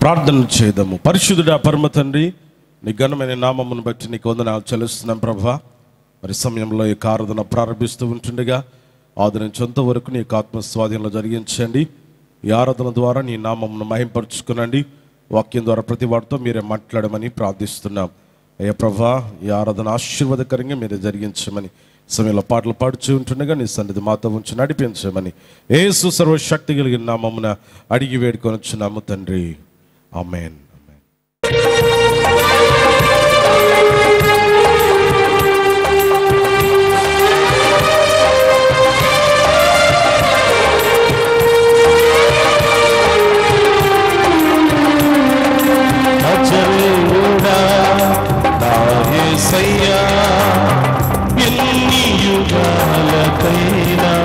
ప్రార్థన చేద్దాము పరిశుద్ధుడా పరమ తండ్రి నీ ఘనమైన నామమును బట్టి నీకు వందనాలు చెల్లిస్తున్నాం ప్రభా మరి సమయంలో ఈ ఆరాధన ప్రారంభిస్తూ ఉంటుండగా ఆదరించేంత వరకు నీ యొక్క ఆత్మస్వాధీనంలో జరిగించండి ఈ ఆరాధన ద్వారా నీ నామమును మహింపరుచుకునండి వాక్యం ద్వారా ప్రతి వారితో మీరే మాట్లాడమని ప్రార్థిస్తున్నాం అయ్యా ప్రభా ఈ ఆరాధన ఆశీర్వాదకరంగా మీరే జరిగించమని ఈ సమయంలో పాటలు పాడుచూ ఉంటుండగా నీ సన్నిధి మాతో ఉంచి నడిపించమని ఏసు సర్వశక్తి కలిగిన నామమున అడిగి వేడుకొని వచ్చున్నాము తండ్రి ఆమెన్ ఆమెన్ అజరుడా నా యేసయ్యా ఎన్ని యుగాలకైనా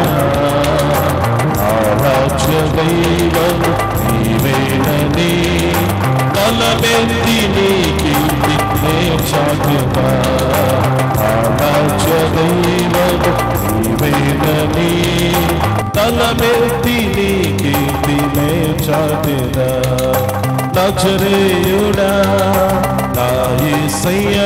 ఆరాధ్య దైవం నీవేనని తలబెత్తి నీ కీర్తి నే చాటుతా ఆరాధ్య దైవం నీవేనని తలబెత్తి నీ కీర్తి నే చాటుదా నజరేయుడా నా యేసయ్యా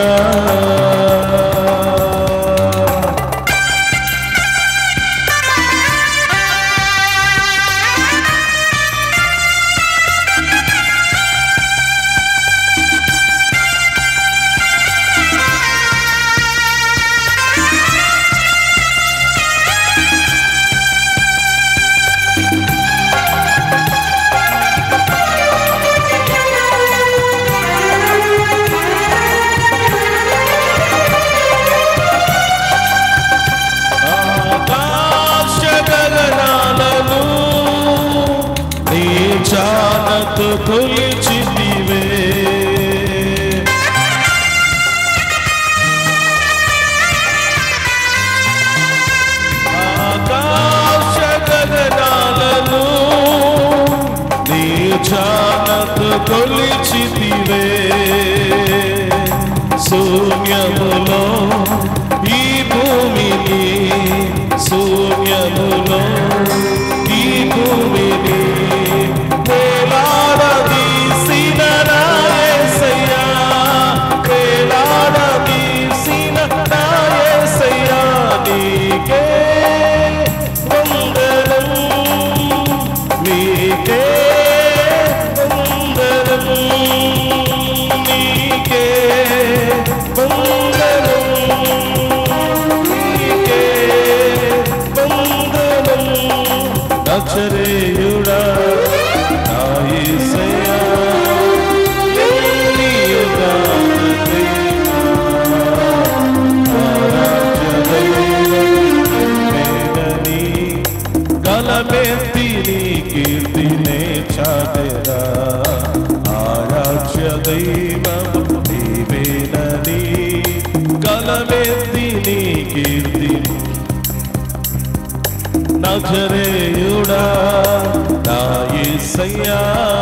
ఆకాశ గగనాలను నీ జానతు కొలిచితివే ఆకాశ గగనాలను నీ జానతు కొలిచితివే శూన్యములో ఈ భూమిని శూన్యములో ఈ భూమిని వేలాడదీసిన నా యేసయ్యా, వేలాడదీసిన నా యేసయ్యా, నీకే వందనం, నీకే వందనం, నీకే వందనం, నీకే వందనం. నజరేయుడా, నా యేసయ్యా, ఎన్ని యుగాలకైనా ఆరాధ్య దైవమేనని గలమెత్తి నీ కీర్తినే చాటెరా ఆరాధ్య దైవము నీవేనని గలమెత్తి నీ కీర్తి నజరేయుడా నా యేసయ్యా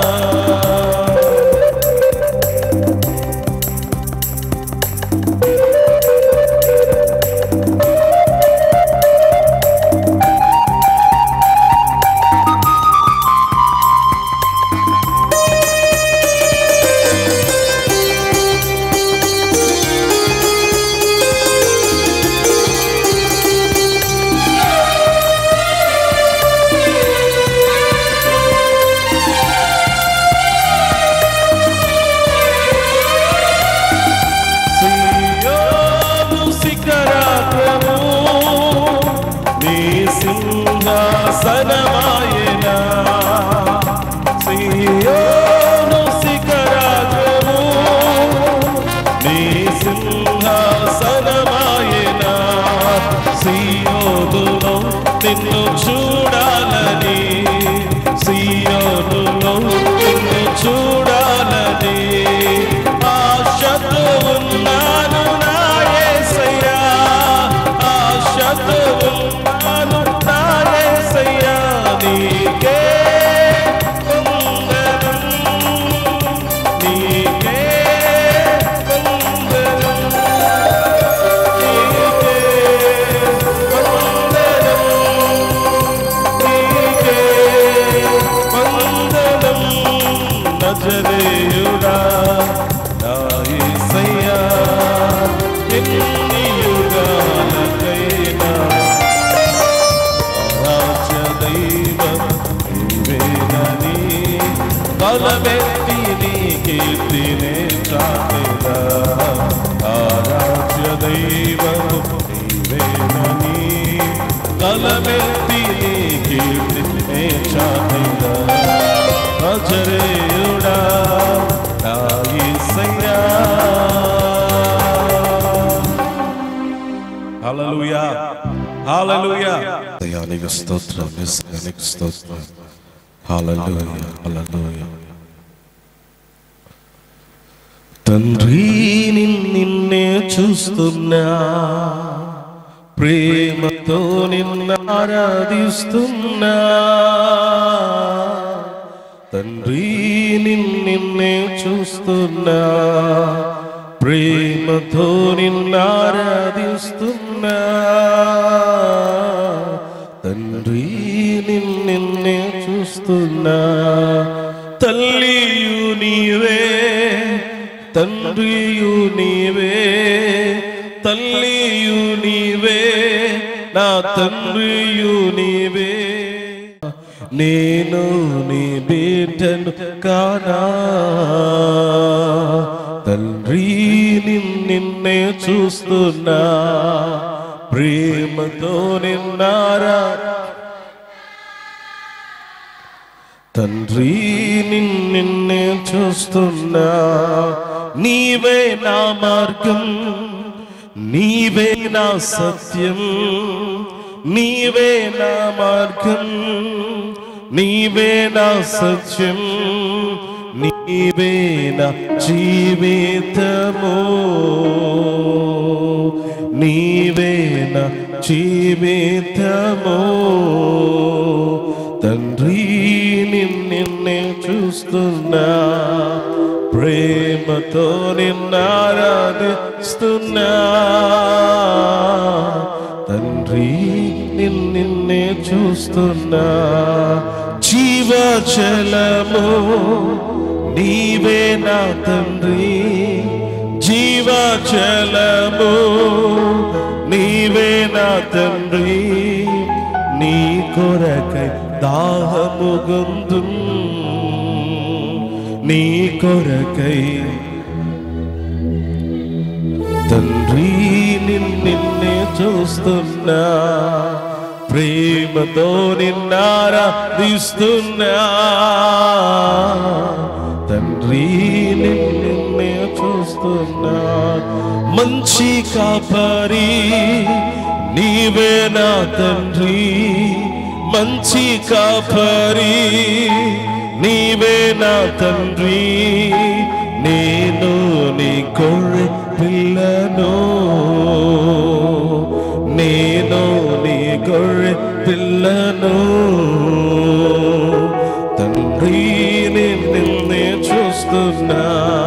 సియోను శిఖరాగ్రము నీ సింహాసనమాయనా సియోను శిఖరాగ్రము నీ సింహాసనమాయనా సియోనులో నిన్ను చూడాలని సియోనులో నిన్ను చూడాలని ఆశతో ఉన్నాను నా యేసయ్యా ఆశతో ఉన్నాను నా యేసయ్యా బలమెత్తి నీ కీర్తినే చాటెదా ఆరాధ్య దైవము నీవేనని బలమెత్తి నీ కీర్తినే చాటెదా అజరేయుడా నా యేసయ్యా హల్లెలూయా హల్లెలూయా దయానికి స్తోత్రం నిస్సానికి స్తోత్రం హల్లెలూయా హల్లెలూయా తండ్రి నిన్నే చూస్తున్నా ప్రేమతో నిన్ను ఆరాధిస్తున్నా తండ్రి నిన్నే చూస్తున్నా ప్రేమతో నిన్ను ఆరాధిస్తున్నా తండ్రి నిన్నే చూస్తున్నా తల్లియు నీవే తండ్రియు నీవే తల్లియు నీవే నా తండ్రియు నీవే నేను నీ బిడ్డను కానా తండ్రి నిన్నే చూస్తున్నా ప్రేమతో నిన్నారా తండ్రి నిన్నే చూస్తున్నా నీవే నా మార్గం నీవే నా సత్యం నీవే నా మార్గం నీవే నా సత్యం నీవే నా జీవితము నీవే నా జీవితము తండ్రి నిన్నే చూస్తున్నా ప్రేమతో నిన్నారాధిస్తున్నా తండ్రి నిన్నే చూస్తున్నా జీవజలము నీవే నా తండ్రి జీవజలము నీవే నా తండ్రి నీ కొరకై దాహముగుందు నీ కొరకై తండ్రి నిన్నే చూస్తున్నా ప్రేమతో నిన్నారాధిస్తున్నా తండ్రి నిన్నే చూస్తున్నా మంచి కాపరి నీవే నా తండ్రి మంచి కాపరి నీవే నా తండ్రి నేను నీ గొర్రె పిల్లను నేను నీ గొర్రె పిల్లను తండ్రి నిన్నే చూస్తున్నా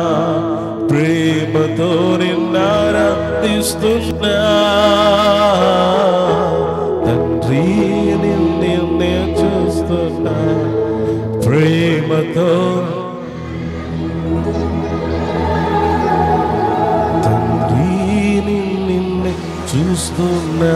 ప్రేమతో నిన్నారాధిస్తున్నా తండ్రి నిన్నే చూస్తున్నా ప్రేమతో తండ్రి నిన్నే చూస్తున్నా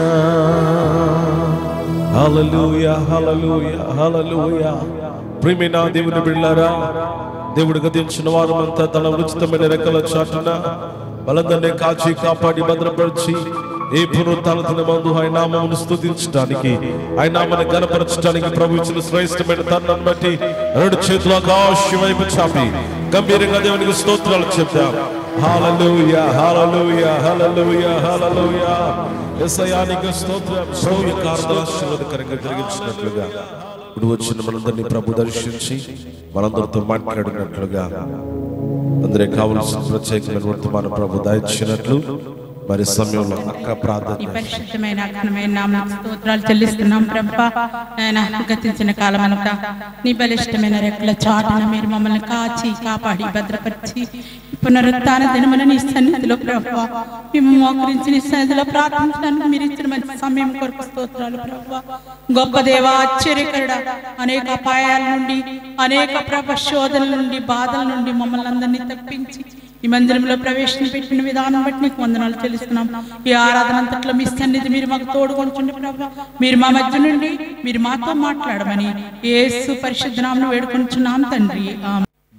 హల్లెలూయా హల్లెలూయా హల్లెలూయా ప్రేమిన దేవుని బిళ్ళారా దేవుడు గతించిన వారు అంతా తన ఉచితమైన రెక్కల చాటున బలందరినీ కాచి కాపాడి భద్రపరిచి ఏ పునరుత్థాన మందు ఆయన నామమును స్తుతించడానికి ఆయన నామని గనపరచడానికి ప్రభు ఇచ్చిన శ్రేష్టమైన తరుణం బట్టి రెండు చేతులు ఆకాశం వైపు చాపి గంభీరంగా దేవునికి స్తోత్రాలు చెప్తాం హల్లెలూయా హల్లెలూయా హల్లెలూయా హల్లెలూయా యేసయ్యానికి స్తోత్రం సౌర్య ఆశీర్వాదకరంగా జరిగించినట్లుగా ఇప్పుడు వచ్చిన మనందరినీ ప్రభు దర్శించి మనందరితో మాట్లాడినట్లుగా అందరికి కావలసిన ప్రత్యేకమైన వర్తమాన ప్రభు దాయిచ్చినట్లు మరి సమయంలో అక్క ఈ ప్రార్థన పరిశుద్ధమైన ఘనమైన నామ స్తోత్రాలు చెల్లిస్తున్నాం ప్రభా ఆయన గతించిన కాలం అంతా నీ బలిష్టమైన రెక్కల చాటున మీరు మమ్మల్ని కాచి కాపాడి భద్రపరిచి పునరుత్థాన దినమున నీ సన్నిధిలో ప్రభా మేము మోకరించి నీ సన్నిధిలో ప్రార్థించడానికి మీరు ఇచ్చిన మంచి సమయం కొరకు స్తోత్రాలు ప్రభా గొప్ప దేవ ఆశ్చర్యకరుడ అనేక అపాయాల నుండి అనేక ప్రభ శోధనల నుండి బాధల నుండి మమ్మల్ని అందరినీ తప్పించి ఈ మందిరంలో ప్రవేశం పెట్టిన విధానం బట్టి నీకు వందనాలు చెల్లిస్తున్నాం ఈ ఆరాధన అంతట్లో మీ సన్నిధి మీరు మాకు తోడుకొంచుండి ప్రభా మీరు మా మధ్య నుండి మీరు మాతో మాట్లాడమని యేసు పరిశుద్ధ నామమున వేడుకొంచున్నాం తండ్రి ఆమేన్.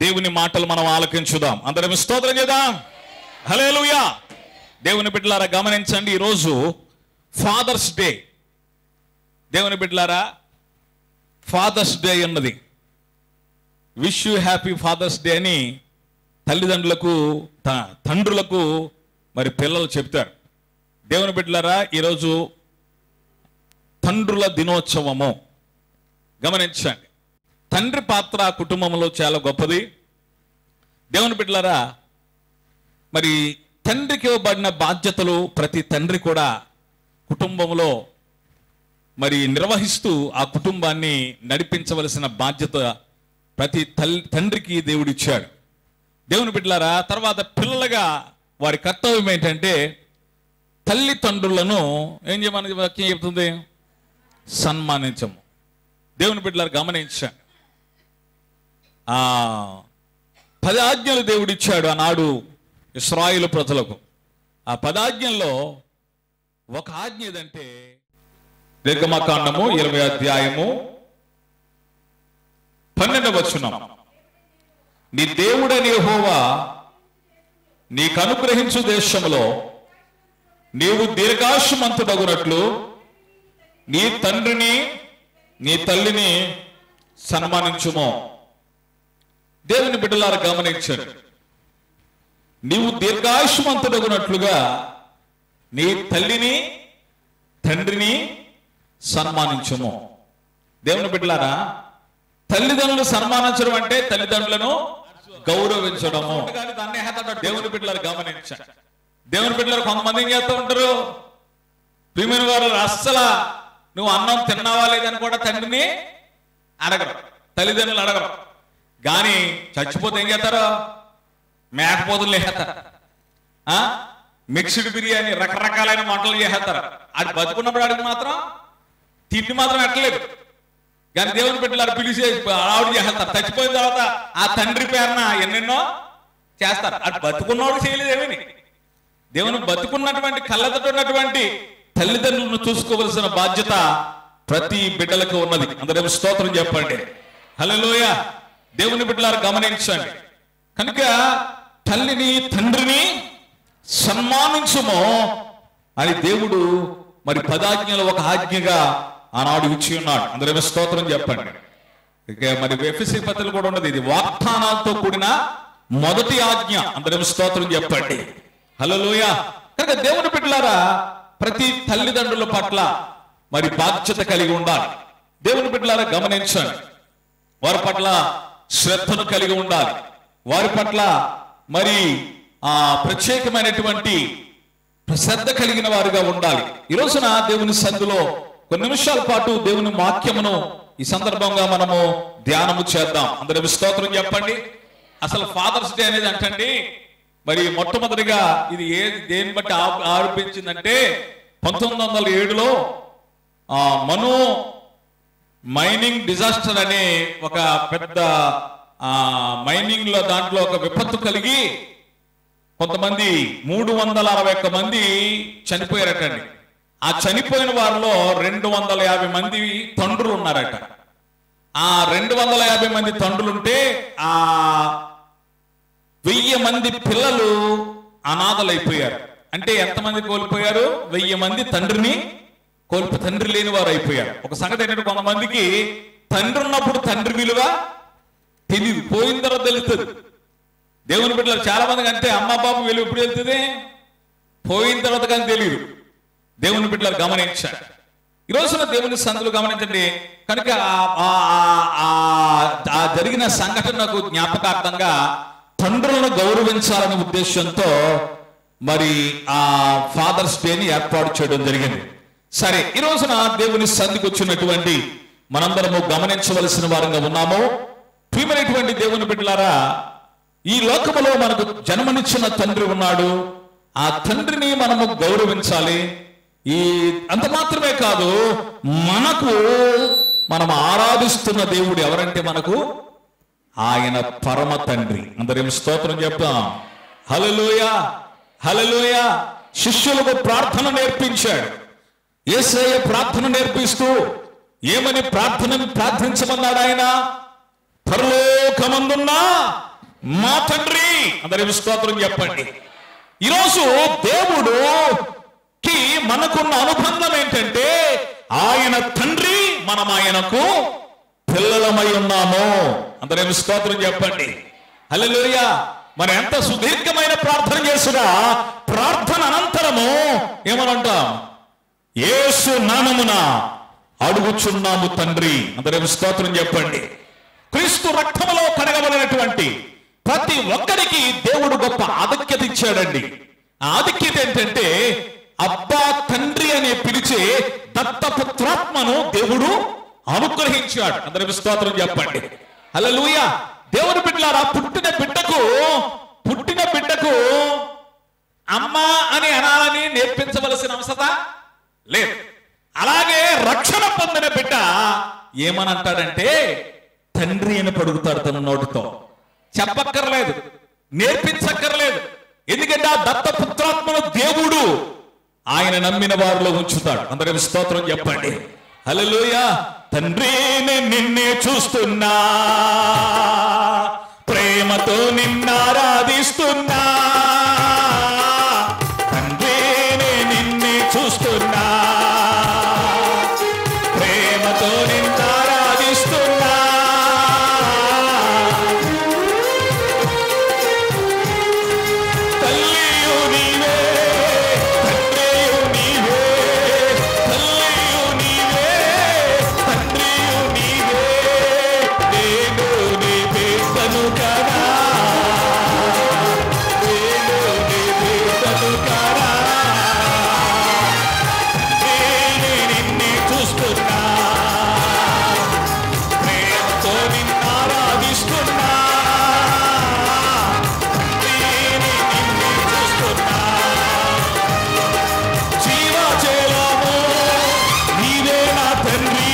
దేవుని మాటలు మనం ఆలకించుదాం అందరం స్తోత్రం చేద్దాం హలేలుయా దేవుని బిడ్డలారా గమనించండి ఈరోజు ఫాదర్స్ డే దేవుని బిడ్డలారా ఫాదర్స్ డే అన్నది wish you happy father's day అని తల్లిదండ్రులకు త- తండ్రులకు మరి పిల్లలు చెప్తారు దేవుని బిడ్డలారా ఈరోజు తండ్రుల దినోత్సవము గమనించండి తండ్రి పాత్ర ఆ కుటుంబంలో చాలా గొప్పది దేవుని బిడ్డలారా మరి తండ్రికి ఇవ్వబడిన బాధ్యతలు ప్రతి తండ్రి కూడా కుటుంబంలో మరి నిర్వహిస్తూ ఆ కుటుంబాన్ని నడిపించవలసిన బాధ్యత ప్రతి తల్లి తండ్రికి దేవుడిచ్చాడు దేవుని బిడ్డలారా తర్వాత పిల్లలుగా వారి కర్తవ్యం ఏంటంటే తల్లిదండ్రులను ఏం చేయమని వాక్యం చెప్తుంది సన్మానించము దేవుని బిడ్డలారు గమనించండి ఆ పది ఆజ్ఞలు దేవుడిచ్చాడు ఆనాడు ఇస్రాయిల్ ప్రజలకు ఆ పదాజ్ఞల్లో ఒక ఆజ్ఞ ఏదంటే నిర్గమకాండము ఇరవై అధ్యాయము పన్నెండవ వచనం నీ దేవుడని యెహోవా నీకు అనుగ్రహించు దేశంలో నీవు దీర్ఘాశమంతుడగునట్లు నీ తండ్రిని నీ తల్లిని సన్మానించుమో దేవుని బిడ్డలారా గమనించండి నీవు దీర్ఘాయుష్మంతుడగునట్లుగా నీ తల్లిని తండ్రిని సన్మానించుము దేవుని బిడ్డలారా తల్లిదండ్రులు సన్మానించడం అంటే తల్లిదండ్రులను గౌరవించడము దేవుని బిడ్డలారు గమనించండి దేవుని బిడ్డలారు కొంతమంది ఏం చేస్తూ ఉంటారు ప్రియమైన వారు అస్సలు నువ్వు అన్నం తిన్నావా లేదని కూడా తండ్రిని అడగరు తల్లిదండ్రులు అడగరు కానీ చచ్చిపోతే ఏం చేస్తారు మేకపోతులు లేస్తారు ఆ? మిక్స్డ్ బిర్యానీ రకరకాలైన వంటలు చేసేస్తారు అది బతుకున్నప్పుడు అడిగి మాత్రం తిండి మాత్రం ఎట్టలేదు కానీ దేవుని బిడ్డలు పిలిచి ఆవిడ చేస్తారు చచ్చిపోయిన తర్వాత ఆ తండ్రి పేరున ఎన్నెన్నో చేస్తారు అది బతుకున్నవాడు చేయలేదేమని దేవుని బతుకున్నటువంటి కళ్ళతో ఉన్నటువంటి తల్లిదండ్రులను చూసుకోవలసిన బాధ్యత ప్రతి బిడ్డలకు ఉన్నది అందరూ స్తోత్రం చెప్పండి హలోయ దేవుని బిడ్డలారు గమనించండి కనుక తల్లిని తండ్రిని సన్మానించుమో అని దేవుడు మరి పదాజ్ఞలు ఒక ఆజ్ఞగా ఆనాడు ఇచ్చి ఉన్నాడు అందరూ స్తోత్రం చెప్పండి ఇక మరి ఎఫ్ఎస్సి పత్రికలు కూడా ఉన్నది ఇది వాగ్దానాలతో కూడిన మొదటి ఆజ్ఞ అందరం స్తోత్రం చెప్పండి హలోయ కనుక దేవుని బిడ్డలారా ప్రతి తల్లిదండ్రుల పట్ల మరి బాధ్యత కలిగి ఉండాలి దేవుని బిడ్డలారా గమనించండి వారి పట్ల శ్రద్ధను కలిగి ఉండాలి వారి పట్ల మరి ఆ ప్రత్యేకమైనటువంటి శ్రద్ధ కలిగిన వారుగా ఉండాలి ఈ రోజున దేవుని సందులో కొన్ని నిమిషాల పాటు దేవుని వాక్యమును ఈ సందర్భంగా మనము ధ్యానము చేద్దాం అందరి స్తోత్రం చెప్పండి అసలు ఫాదర్స్ డే అనేది అంటండి మరి మొట్టమొదటిగా ఇది ఏ దేని బట్టి ఆ- ఆరోపించిందంటే పంతొమ్మిది వందల ఏడులో ఆ మను మైనింగ్ డిజాస్టర్ అనే ఒక పెద్ద ఆ మైనింగ్ లో దాంట్లో ఒక విపత్తు కలిగి కొంతమంది మూడు వందల అరవై ఒక్క మంది చనిపోయారటండి ఆ చనిపోయిన వారిలో రెండు వందల యాభై మంది తండ్రులు ఉన్నారట ఆ రెండు వందల యాభై మంది తండ్రులుంటే ఆ వెయ్యి మంది పిల్లలు అనాథలైపోయారు అంటే ఎంతమంది కోల్పోయారు వెయ్యి మంది తండ్రిని కోల్పో తండ్రి లేని వారు అయిపోయారు ఒక సంగతి ఏంటంటే కొంతమందికి తండ్రి ఉన్నప్పుడు తండ్రి విలువ తెలియదు పోయిన తర్వాత తెలుస్తుంది దేవుని బిడ్డలు చాలా మందికి అంతే అమ్మ బాబు విలువ ఎప్పుడు వెళ్తుంది పోయిన తర్వాత కానీ తెలియదు దేవుని బిడ్డలు గమనించారు ఈ రోజున దేవుని సందులు గమనించండి కనుక ఆ- ఆ- ఆ- ఆ- ఆ జరిగిన సంఘటనకు జ్ఞాపకార్థంగా తండ్రులను గౌరవించాలనే ఉద్దేశంతో మరి ఆ ఫాదర్స్ డేని ఏర్పాటు చేయడం జరిగింది సరే ఈ రోజున దేవుని సంధికి వచ్చినటువంటి మనందరము గమనించవలసిన వారంగా ఉన్నాము ప్రియమైనటువంటి దేవుని బిడ్డలారా ఈ లోకములో మనకు జన్మనిచ్చిన తండ్రి ఉన్నాడు ఆ తండ్రిని మనము గౌరవించాలి ఈ అంత మాత్రమే కాదు మనకు మనం ఆరాధిస్తున్న దేవుడు ఎవరంటే మనకు ఆయన పరమ తండ్రి అందరేం స్తోత్రం చెప్తాం హలలోయ హలలోయ శిష్యులకు ప్రార్థన నేర్పించాడు యేసయ్య ప్రార్థన నేర్పిస్తూ ఏమని ప్రార్థన ప్రార్థించమన్నాడు ఆయన పరలోకమందున్నా మా తండ్రి అందరి స్తోత్రం చెప్పండి ఈరోజు దేవుడు కి మనకున్న అనుబంధం ఏంటంటే ఆయన తండ్రి మనం ఆయనకు పిల్లలమై ఉన్నాము అందరేమి స్తోత్రం చెప్పండి హల్లెలూయ మరి ఎంత సుదీర్ఘమైన ప్రార్థన చేసినా ప్రార్థన అనంతరము ఏమనంటాం యేసు నామమున అడుగుచున్నాము తండ్రి అందరేమి స్తోత్రం చెప్పండి క్రీస్తు రక్తములో కడగబడినటువంటి ప్రతి ఒక్కరికి దేవుడు గొప్ప ఆధిక్యత ఇచ్చాడండి ఆ ఆధిక్యత ఏంటంటే అబ్బా తండ్రి అనే పిలిచే దత్తపుత్రాత్మను దేవుడు అనుగ్రహించాడు అందరికి స్తోత్రం చెప్పండి హల్లెలూయ దేవుని బిడ్డలారా పుట్టిన బిడ్డకు పుట్టిన బిడ్డకు అమ్మా అని అనాలని నేర్పించవలసిన అవసరత లేదు అలాగే రక్షణ పొందిన బిడ్డ ఏమనంటాడంటే తండ్రి అని పడుగుతాడు తన నోటితో చెప్పక్కర్లేదు నేర్పించక్కర్లేదు ఎందుకంటే ఆ దత్తపుత్రాత్మను దేవుడు ఆయన నమ్మిన వారిలో ఉంచుతాడు అందరికి స్తోత్రం చెప్పండి హల్లెలూయ తండ్రి నేను నిన్నే చూస్తున్నా ప్రేమతో నిన్నారాధిస్తున్నా తండ్రి నేను నిన్నే చూస్తున్నా ప్రేమతో నిన్నారాధిస్తున్నా తల్లియు నీవే తండ్రియు నీవే తల్లియు నీవే తండ్రియు నీవే నేను నీ బిడ్డను కదా నేను నీ బిడ్డను కదా నేను నిన్నే చూస్తున్నా ప్రేమతో నిన్నారాధిస్తున్నా నేను నిన్నే చూస్తున్నా జీవజలము నీవే నా తండ్రి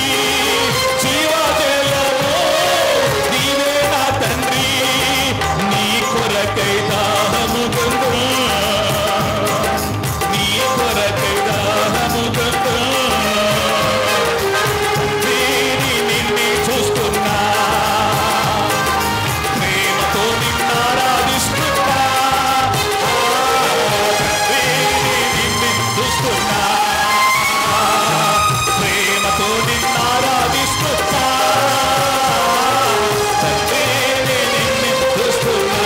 జీవజలము నీవే నా తండ్రి నీ కొరకై దాహము గొంతు నీ కొరకై దాహము గొంతు నేను నిన్నే చూస్తున్నా ప్రేమతో నిన్నారాధిస్తున్నా నిన్ను చూస్తున్నా ప్రేమతో నిన్నారాధిస్తున్నా తండ్రి నిన్ను చూస్తున్నా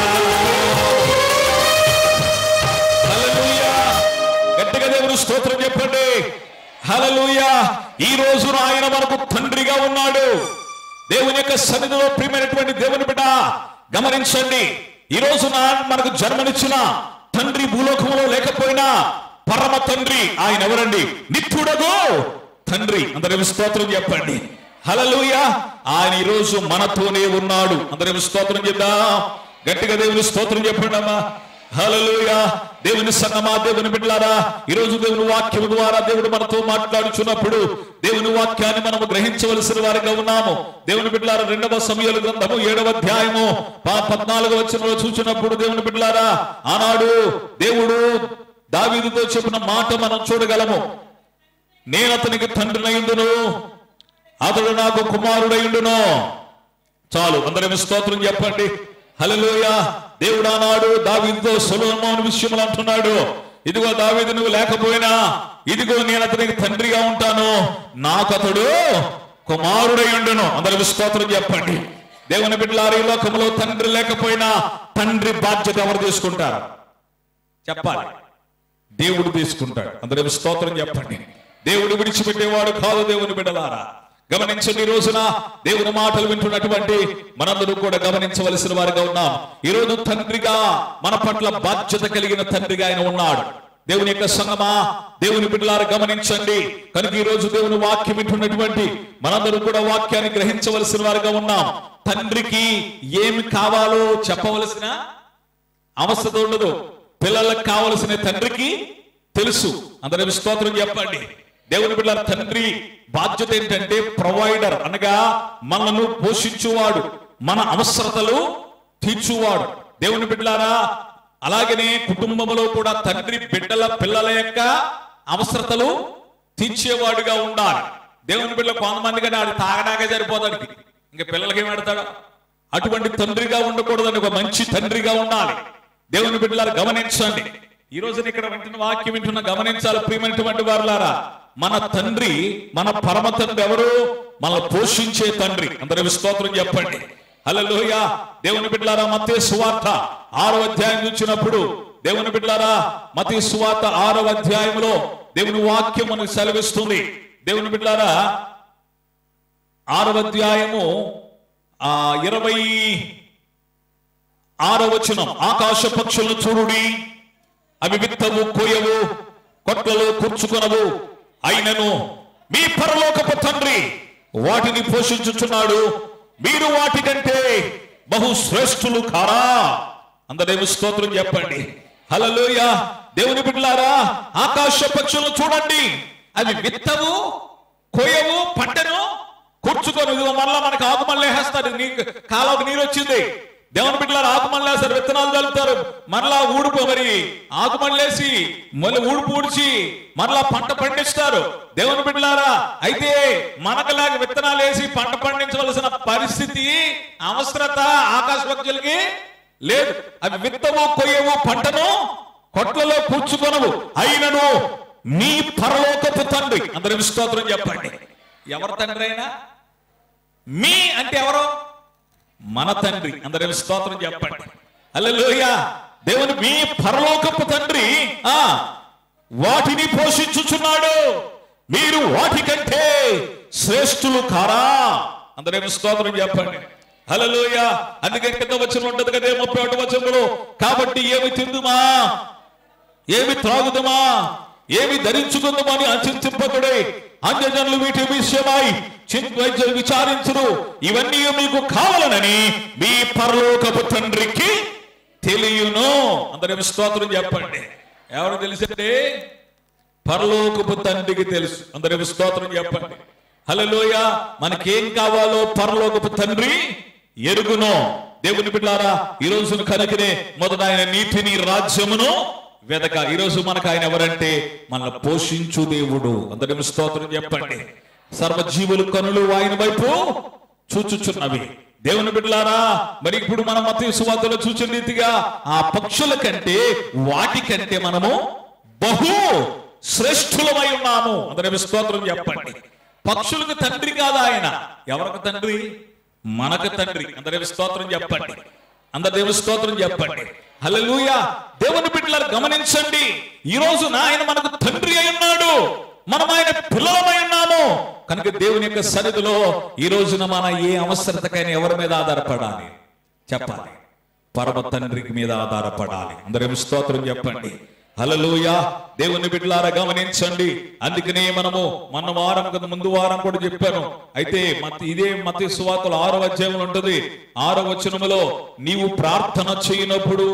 హల్లెలూయా గట్టిగా దేవుడు స్తోత్రం చెప్పండి హల్లెలూయా ఈ రోజున ఆయన మనకు తండ్రిగా ఉన్నాడు దేవుని యొక్క సన్నిధిలో ప్రియమైనటువంటి దేవుని బిడ్డ గమనించండి ఈ రోజున మనకు జన్మనిచ్చిన తండ్రి భూలోకంలో లేకపోయినా పరమ తండ్రి ఆయన ఎవరండి నిత్యుడగు తండ్రి అందరి స్తోత్రం చెప్పండి హలలుయ ఆయన ఈ రోజు మనతోనే ఉన్నాడు అందరి స్తోత్రం చేద్దాం గట్టిగా దేవుని స్తోత్రం చెప్పండి అమ్మా హలలుయ దేవుని సంగమా దేవుని బిడ్డలారా ఈ రోజు దేవుని వాక్యం ద్వారా దేవుడు మనతో మాట్లాడుచున్నప్పుడు దేవుని వాక్యాన్ని మనము గ్రహించవలసిన వారిగా ఉన్నాము దేవుని బిడ్డలారా రెండవ సమయాల గ్రంథము ఏడవ అధ్యాయము పా- పద్నాలుగవ వచనంలో చూసినప్పుడు దేవుని బిడ్డలారా ఆనాడు దేవుడు దావీదుతో చెప్పిన మాట మనం చూడగలము నేను అతనికి తండ్రినయుండును అతడు నాకు కుమారుడయుండును చాలు అందరం స్తోత్రం చెప్పండి హల్లెలూయ దేవుడు అన్నాడు దావీదుతో సొలొమోను విషయంలో అంటున్నాడు ఇదిగో దావీదు నువ్వు లేకపోయినా ఇదిగో నేను అతనికి తండ్రిగా ఉంటాను నాకు అతడు కుమారుడయుండును అందరం స్తోత్రం చెప్పండి దేవుని బిడ్డలారు ఈ లోకంలో తండ్రి లేకపోయినా తండ్రి బాధ్యత ఎవరు తీసుకుంటారు చెప్పాలి దేవుడు తీసుకుంటాడు అందరూ స్తోత్రం చెప్పండి దేవుడు విడిచిపెట్టేవాడు కాదు దేవుని బిడ్డలారా గమనించండి ఈ రోజున దేవుని మాటలు వింటున్నటువంటి మనందరూ కూడా గమనించవలసిన వారిగా ఉన్నాం ఈ రోజు తండ్రిగా మన పట్ల బాధ్యత కలిగిన తండ్రిగా ఆయన ఉన్నాడు దేవుని యొక్క సంగమా దేవుని బిడ్డలారా గమనించండి కనుక ఈ రోజు దేవుని వాక్యం వింటున్నటువంటి మనందరూ కూడా వాక్యాన్ని గ్రహించవలసిన వారిగా ఉన్నాం తండ్రికి ఏమి కావాలో చెప్పవలసిన అవస్థత ఉండదు పిల్లలకు కావలసిన తండ్రికి తెలుసు అందరి స్తోత్రం చెప్పండి దేవుని బిడ్డల తండ్రి బాధ్యత ఏంటంటే ప్రొవైడర్ అనగా మనను పోషించువాడు మన అవసరతలు తీర్చువాడు దేవుని బిడ్డలారా అలాగనే కుటుంబంలో కూడా తండ్రి బిడ్డల పిల్లల యొక్క అవసరతలు తీర్చేవాడుగా ఉండాలి దేవుని బిడ్డలు కొంతమంది కానీ ఆడు తాగడాకే సరిపోతాడికి ఇంకా పిల్లలకి ఏం పెడతాడు అటువంటి తండ్రిగా ఉండకూడదని ఒక మంచి తండ్రిగా ఉండాలి దేవుని బిడ్డలారా గమనించండి ఈ రోజున ఇక్కడ వింటున్న వాక్యం వింటున్న గమనించాలి ప్రియమైనటువంటి వారులారా మన తండ్రి మన పరమ తండ్రి ఎవరు మనల్ని పోషించే తండ్రి అందరి స్తోత్రం చెప్పండి హల్లెలూయా దేవుని బిడ్డలారా మత్తే సువార్త ఆరో అధ్యాయం చూసినప్పుడు దేవుని బిడ్డలారా మతీ సువార్త ఆరో అధ్యాయంలో దేవుని వాక్యం మనకు సెలవిస్తుంది దేవుని బిడ్డలారా ఆరవ అధ్యాయము ఆ ఇరవై ఆరో వచనం ఆకాశ పక్షులను చూడుడి అవి విత్తవు కోయవు కొట్లలో కూర్చుకొనవు అయినను మీ పరలోకపు తండ్రి వాటిని పోషించుచున్నాడు మీరు వాటికంటే బహు శ్రేష్ఠులు కారా అందరేమి స్తోత్రం చెప్పండి హల్లెలూయ దేవుని బిడ్డలారా ఆకాశ పక్షులను చూడండి అవి విత్తవు కోయవు పంటను కూర్చుకొని ఇదిగో మరలా మనకు ఆకుమల్లి వేస్తారు నీ కాలంకి నీరు వచ్చింది దేవుని బిడ్డలారు ఆకుమల్లి వేస్తారు విత్తనాలు చల్లుతారు మరలా ఊడుపు మరి ఆకుమల్లేసి మళ్ళీ ఊడుపు ఊడ్చి మరలా పంట పండిస్తారు దేవుని బిడ్డలారా అయితే మనకలాగా విత్తనాలు వేసి పంట పండించవలసిన పరిస్థితి అవసరత ఆకాశ పక్షులకి లేదు అవి విత్తవు కొయ్యవు పంటను కొట్లలో కూర్చుకొనవు అయినను మీ పరలోకపు తండ్రి అందరి స్తోత్రం చెప్పండి ఎవరి తండ్రి అయినా మీ అంటే ఎవరు మన తండ్రి అందరి స్తోత్రం చెప్పండి హల్లెలూయా దేవుని మీ పరలోకపు తండ్రి ఆ వాటిని పోషించుచున్నాడు మీరు వాటికంటే శ్రేష్ఠులు కారా అందరేమి స్తోత్రం చెప్పండి హల్లెలూయ అందుకే కింద వచ్చిన ఉంటది కదే ముప్పై ఒకటి వచనంలో కాబట్టి ఏమి తిందుమా ఏమి త్రాగుదమా ఏమి ధరించుకుందామా అని అచింతింపకుడే అన్యజనులు వీటి విషయమై చింత విచారించురు ఇవన్నీ మీకు కావాలనని మీ పరలోకపు తండ్రికి తెలియను అందరి స్తోత్రం చెప్పండి ఎవరు తెలిసండి పరలోకపు తండ్రికి తెలుసు అందరి స్తోత్రం చెప్పండి హలోయ మనకేం కావాలో పరలోకపు తండ్రి ఎరుగును దేవుని బిడ్డారా ఈ రోజు కనుకనే మొదట ఆయన నీతిని రాజ్యమును వెదక ఈ రోజు మనకు ఆయన ఎవరంటే మనల్ని పోషించు దేవుడు అందరి స్తోత్రం చెప్పండి సర్వజీవులు కనులు ఆయన వైపు చూచుచున్నవి దేవుని బిడ్డలారా మరి ఇప్పుడు మనం మత సువార్తలో చూచిన రీతిగా ఆ పక్షుల కంటే వాటి కంటే మనము బహు శ్రేష్ఠులమై ఉన్నాము అందరి స్తోత్రం చెప్పండి పక్షులకు తండ్రి కాదా ఆయన ఎవరికి తండ్రి మనకు తండ్రి అందరి స్తోత్రం చెప్పండి అందరి దేవు స్తోత్రం చెప్పండి హల్లెలూయా దేవుని బిడ్డలారు గమనించండి ఈ రోజు ఆయన మనకు తండ్రి అయి ఉన్నాడు మనం ఆయన పిల్లలమై ఉన్నాము కనుక దేవుని యొక్క సన్నిధిలో ఈ రోజున మన ఏ అవసరతకైనా ఎవరి మీద ఆధారపడాలి చెప్పాలి పరమ తండ్రికి మీద ఆధారపడాలి అందరం స్తోత్రం చెప్పండి హలలోయ దేవుని బిడ్డలారా గమనించండి అందుకనే మనము మన వారం కదా ముందు వారం కూడా చెప్పాను అయితే మత- ఇదే మత సువార్తలు ఆరో అధ్యాయంలో ఉంటుంది ఆరో వచనములో నీవు ప్రార్థన చేయనప్పుడు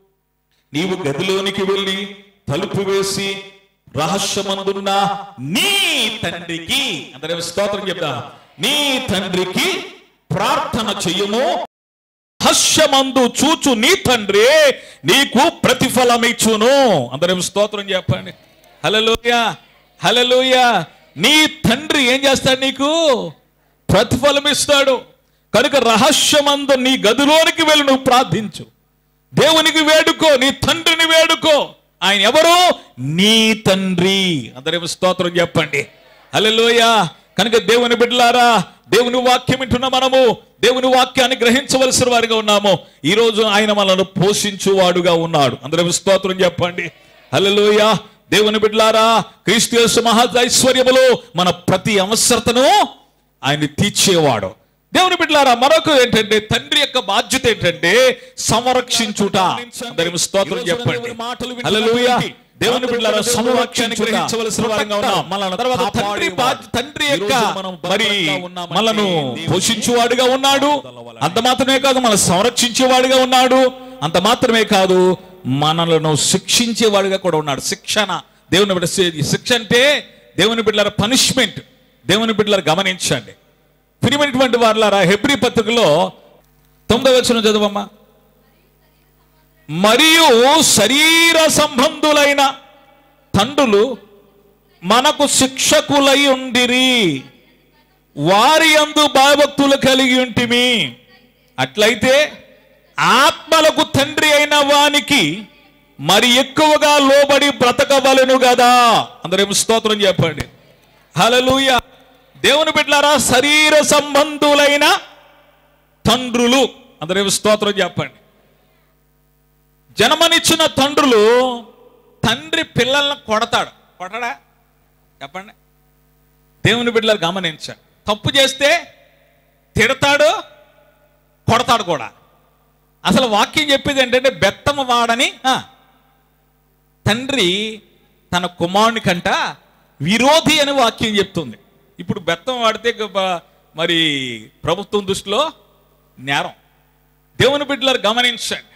నీవు గదిలోనికి వెళ్ళి తలుపు వేసి రహస్యమందున్న నీ తండ్రికి అందరం స్తోత్రం చెప్తా నీ తండ్రికి ప్రార్థన చెయ్యము రహస్యమందు చూచు నీ తండ్రి నీకు ప్రతిఫలమిచ్చును అందరం స్తోత్రం చెప్పండి హలలోయ హలలోయ నీ తండ్రి ఏం చేస్తాడు నీకు ప్రతిఫలం ఇస్తాడు కనుక రహస్యమందు నీ గదిలోనికి వెళ్ళి నువ్వు ప్రార్థించు దేవునికి వేడుకో నీ తండ్రిని వేడుకో ఆయన ఎవరు నీ తండ్రి అందరేమో స్తోత్రం చెప్పండి హల్లెలూయ కనుక దేవుని బిడ్డలారా దేవుని వాక్యం వింటున్న మనము దేవుని వాక్యాన్ని గ్రహించవలసిన వారిగా ఉన్నాము ఈ రోజు ఆయన మనల్ని పోషించువాడుగా ఉన్నాడు అందరం స్తోత్రం చెప్పండి హల్లెలూయ దేవుని బిడ్డలారా క్రీస్తు యేసు మహా ఐశ్వర్యములో మన ప్రతి అవసరతను ఆయన తీర్చేవాడు దేవుని బిడ్డలారా మరొక ఏంటంటే తండ్రి యొక్క బాధ్యత ఏంటంటే సంరక్షించుట అందరి స్తోత్రం చెప్పండి హల్లెలూయా దేవుని బిడ్డలారా సంరక్షణ గ్రహించవలసిన వారంగా ఉన్నాం మన తర్వాత తండ్రి బాధ్య- తండ్రి యొక్క మరి మనను పోషించువాడుగా ఉన్నాడు అంత మాత్రమే కాదు మన సంరక్షించేవాడుగా ఉన్నాడు అంత మాత్రమే కాదు మనలను శిక్షించేవాడుగా కూడా ఉన్నాడు శిక్షణ దేవుని బిడ్డ శిక్ష అంటే దేవుని బిడ్డల పనిష్మెంట్ దేవుని బిడ్డల గమనించండి ప్రియమైనటువంటి వారులారా హెబ్రి పత్రికలో తొమ్మిదవ వచ్చిన చదవమ్మా మరియు శరీర సంబంధులైన తండ్రులు మనకు శిక్షకులై ఉండిరి వారి అందు భయభక్తులు కలిగి ఉంటిమి అట్లయితే ఆత్మలకు తండ్రి అయిన వానికి మరి ఎక్కువగా లోబడి బ్రతకవలను కదా అందరేమో స్తోత్రం చెప్పండి హలలుయ దేవుని బిడ్డలారా శరీర సంబంధులైన తండ్రులు అందరేమో స్తోత్రం చెప్పండి జన్మనిచ్చిన తండ్రులు తండ్రి పిల్లల్ని కొడతాడు కొట్టడా చెప్పండి దేవుని బిడ్డలు గమనించండి తప్పు చేస్తే తిడతాడు కొడతాడు కూడా అసలు వాక్యం చెప్పేది ఏంటంటే బెత్తమ వాడని ఆ, తండ్రి తన కుమారుని కంట విరోధి అని వాక్యం చెప్తుంది ఇప్పుడు బెత్తం వాడితే గ- బ- మరి ప్రభుత్వం దృష్టిలో నేరం దేవుని బిడ్డలు గమనించండి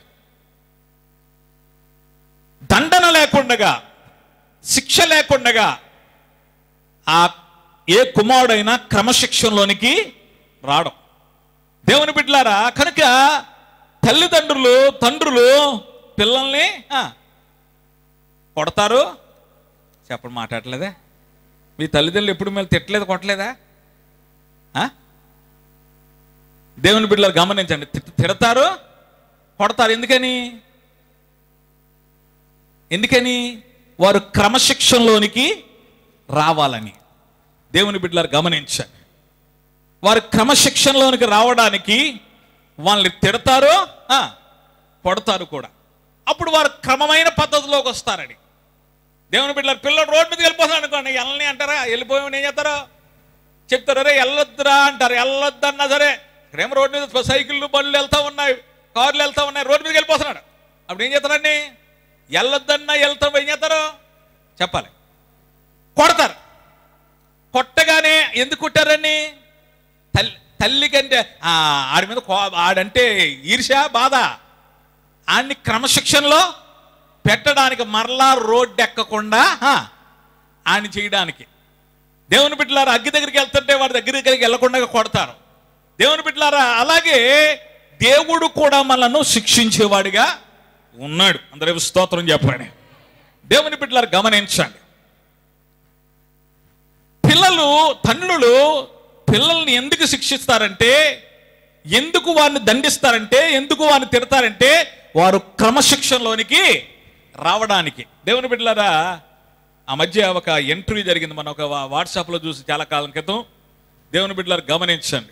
దండన లేకుండగా శిక్ష లేకుండగా ఆ ఏ కుమారుడైనా క్రమశిక్షణలోనికి రావడం దేవుని బిడ్డలారా కనుక తల్లిదండ్రులు తండ్రులు పిల్లల్ని ఆ, కొడతారు చెప్పండి మాట్లాడలేదే మీ తల్లిదండ్రులు ఎప్పుడు మేము తిట్టలేదు కొట్టలేదా ఆ? దేవుని బిడ్డలు గమనించండి తిట్- తిడతారు కొడతారు ఎందుకని ఎందుకని వారు క్రమశిక్షణలోనికి రావాలని దేవుని బిడ్డలారు గమనించండి వారు క్రమశిక్షణలోనికి రావడానికి వాళ్ళని తిడతారు ఆ, కొడతారు కూడా అప్పుడు వారు క్రమమైన పద్ధతిలోకి వస్తారని దేవుని బిడ్డలారు పిల్లలు రోడ్డు మీదకి వెళ్ళిపోతారు అనుకోండి వెళ్ళని అంటారా వెళ్ళిపోయామని ఏం చేస్తారు చెప్తారు అరే వెళ్ళొద్దురా అంటారు వెళ్ళొద్దన్నా సరే ఇక్కడేమో రోడ్డు మీద సైకిళ్ళు బండ్లు వెళ్తా ఉన్నాయి కార్లు వెళ్తా ఉన్నాయి రోడ్డు మీదకి వెళ్ళిపోతున్నాడు అప్పుడు ఏం చేస్తారండి వెళ్ళొద్దన్నా వెళ్తాం ఏం చేస్తారు చెప్పాలి కొడతారు కొట్టగానే ఎందుకు కొట్టారని తల్లి తల్లి కంటే ఆ, ఆడి మీద కో- ఆడంటే ఈర్ష్య బాధ ఆడిని క్రమశిక్షణలో పెట్టడానికి మరలా రోడ్డు ఎక్కకుండా ఆ, ఆడిని చేయడానికి దేవుని బిడ్డలారా అగ్గి దగ్గరికి వెళ్తుంటే వాడి దగ్గర దగ్గరికి వెళ్లకుండా కొడతారు దేవుని బిడ్డలారా అలాగే దేవుడు కూడా మనల్ని శిక్షించేవాడిగా ఉన్నాడు అందరూ స్తోత్రం చెప్పండి దేవుని బిడ్డలారా గమనించండి పిల్లలు తండ్రులు పిల్లల్ని ఎందుకు శిక్షిస్తారంటే ఎందుకు వారిని దండిస్తారంటే ఎందుకు వారిని తిడతారంటే వారు క్రమశిక్షణలోనికి రావడానికి దేవుని బిడ్డలారా ఆ మధ్య ఒక ఇంటర్వ్యూ జరిగింది మన ఒక వా- వాట్సాప్లో చూసి చాలా కాలం క్రితం దేవుని బిడ్డలారు గమనించండి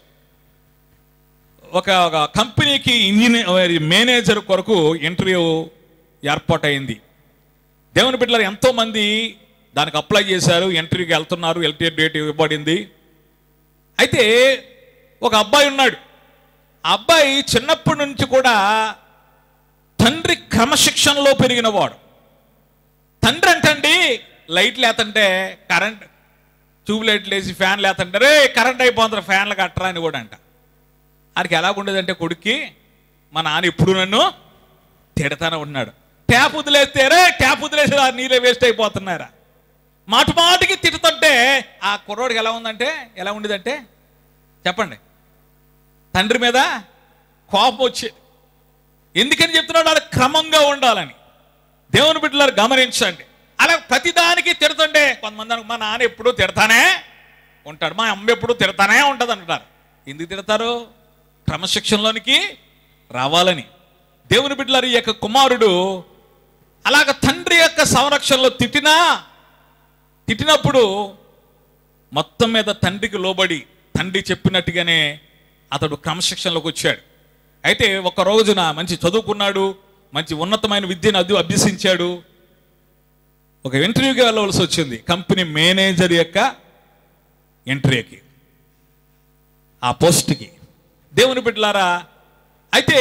ఒక ఒక కంపెనీకి ఇంజనీర్ మేనేజర్ కొరకు ఇంటర్వ్యూ ఏర్పాటైంది దేవుని బిడ్డలారు ఎంతో మంది దానికి అప్లై చేశారు ఇంటర్వ్యూకి వెళ్తున్నారు ఎల్టీ డేట్ ఇవ్వబడింది అయితే ఒక అబ్బాయి ఉన్నాడు ఆ అబ్బాయి చిన్నప్పటి నుంచి కూడా తండ్రి క్రమశిక్షణలో పెరిగినవాడు తండ్రి అంటండి లైట్ లేతంటే కరెంట్ ట్యూబ్ లైట్లు వేసి ఫ్యాన్ లేతంటే రే కరెంట్ అయిపోతుంది ఫ్యాన్లు కట్టరా అని కూడా అంట ఆడికి ఎలా ఉండేదంటే కొడుక్కి మా నాన్న ఎప్పుడు నన్ను తిడతానే ఉన్నాడు ట్యాప్ వదిలేస్తే రే ట్యాప్ వదిలేసి ఆ నీళ్ళే వేస్ట్ అయిపోతున్నారా మాటి మాటికి తిడుతుంటే ఆ కుర్రోడికి ఎలా ఉందంటే ఎలా ఉండేదంటే చెప్పండి తండ్రి మీద కోపం వచ్చేది ఎందుకని చెప్తున్నాడు అలా క్రమంగా ఉండాలని దేవుని బిడ్డలారు గమనించండి అలా ప్రతిదానికి తిడుతుంటే కొంతమంది అనుకో, మా నాన్న ఎప్పుడు తిడతానే ఉంటాడు మా అమ్మ ఎప్పుడు తిడతానే ఉంటుంది అంటారు ఎందుకు తిడతారు క్రమశిక్షణలోనికి రావాలని దేవుని బిడ్డలారు ఈ యొక్క కుమారుడు అలాగ తండ్రి యొక్క సంరక్షణలో తిట్టినా తిట్టినప్పుడు మొత్తం మీద తండ్రికి లోబడి తండ్రి చెప్పినట్టుగానే అతడు క్రమశిక్షణలోకి వచ్చాడు అయితే ఒక రోజున మంచి చదువుకున్నాడు మంచి ఉన్నతమైన విద్యను అది అభ్యసించాడు ఒక ఇంటర్వ్యూకి వెళ్ళవలసి వచ్చింది కంపెనీ మేనేజర్ యొక్క ఇంటర్వ్యూకి ఆ పోస్ట్కి దేవుని బిడ్డలారా అయితే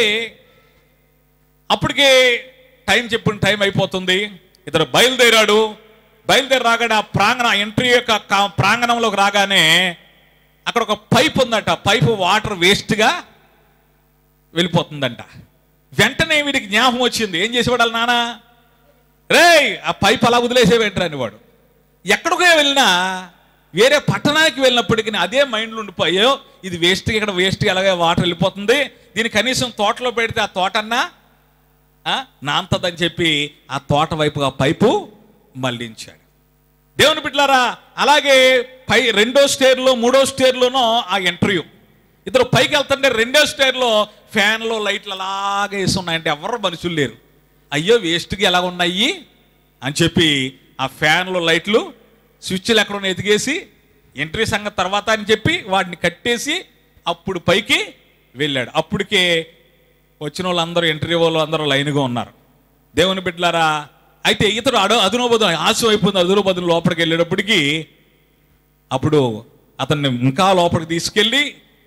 అప్పటికే టైం చెప్పిన టైం అయిపోతుంది ఇతడు బయలుదేరాడు బయలుదేరి రాగానే ఆ ప్రాంగణ ఎంట్రీ యొక్క కా- ప్రాంగణంలోకి రాగానే అక్కడ ఒక పైప్ ఉందట ఆ పైపు వాటర్ వేస్ట్గా వెళ్ళిపోతుందంట వెంటనే వీడికి జ్ఞాపకం వచ్చింది ఏం చేసేవాడు వాళ్ళ నాన్న రేయ్ ఆ పైప్ అలా వదిలేసేవేంట్రా అని వాడు ఎక్కడికో వెళ్ళినా వేరే పట్టణానికి వెళ్ళినప్పటికీ అదే మైండ్లో ఉండిపోయో ఇది వేస్ట్ ఇక్కడ వేస్ట్ ఎలాగే వాటర్ వెళ్ళిపోతుంది దీన్ని కనీసం తోటలో పెడితే ఆ తోటన్నా ఆ, నాంతదని చెప్పి ఆ తోట వైపుగా పైపు మళ్లించాడు దేవుని బిడ్డలారా అలాగే పై రెండో స్టేర్లో మూడో స్టేర్లోనో ఆ ఇంటర్వ్యూ ఇద్దరు పైకి వెళ్తుంటే రెండో స్టైర్లో ఫ్యాన్లో లైట్లు అలాగే వేసి ఉన్నాయంటే ఎవరు మనుషులు లేరు అయ్యో వేస్ట్కి ఎలా ఉన్నాయి అని చెప్పి ఆ ఫ్యాన్లో లైట్లు స్విచ్లు ఎక్కడ ఎతికేసి ఎంట్రీ సంగతి తర్వాత అని చెప్పి వాటిని కట్టేసి అప్పుడు పైకి వెళ్ళాడు అప్పటికే వచ్చిన వాళ్ళందరూ ఇంటర్వ్యూ వాళ్ళు అందరూ లైన్గా ఉన్నారు దేవుని బిడ్డలారా అయితే ఇతడు అడు అదునోబదు ఆశ అయిపోయింది అదునోబదులు లోపలికి వెళ్ళేటప్పటికి అప్పుడు అతన్ని ఇంకా లోపలికి తీసుకెళ్ళి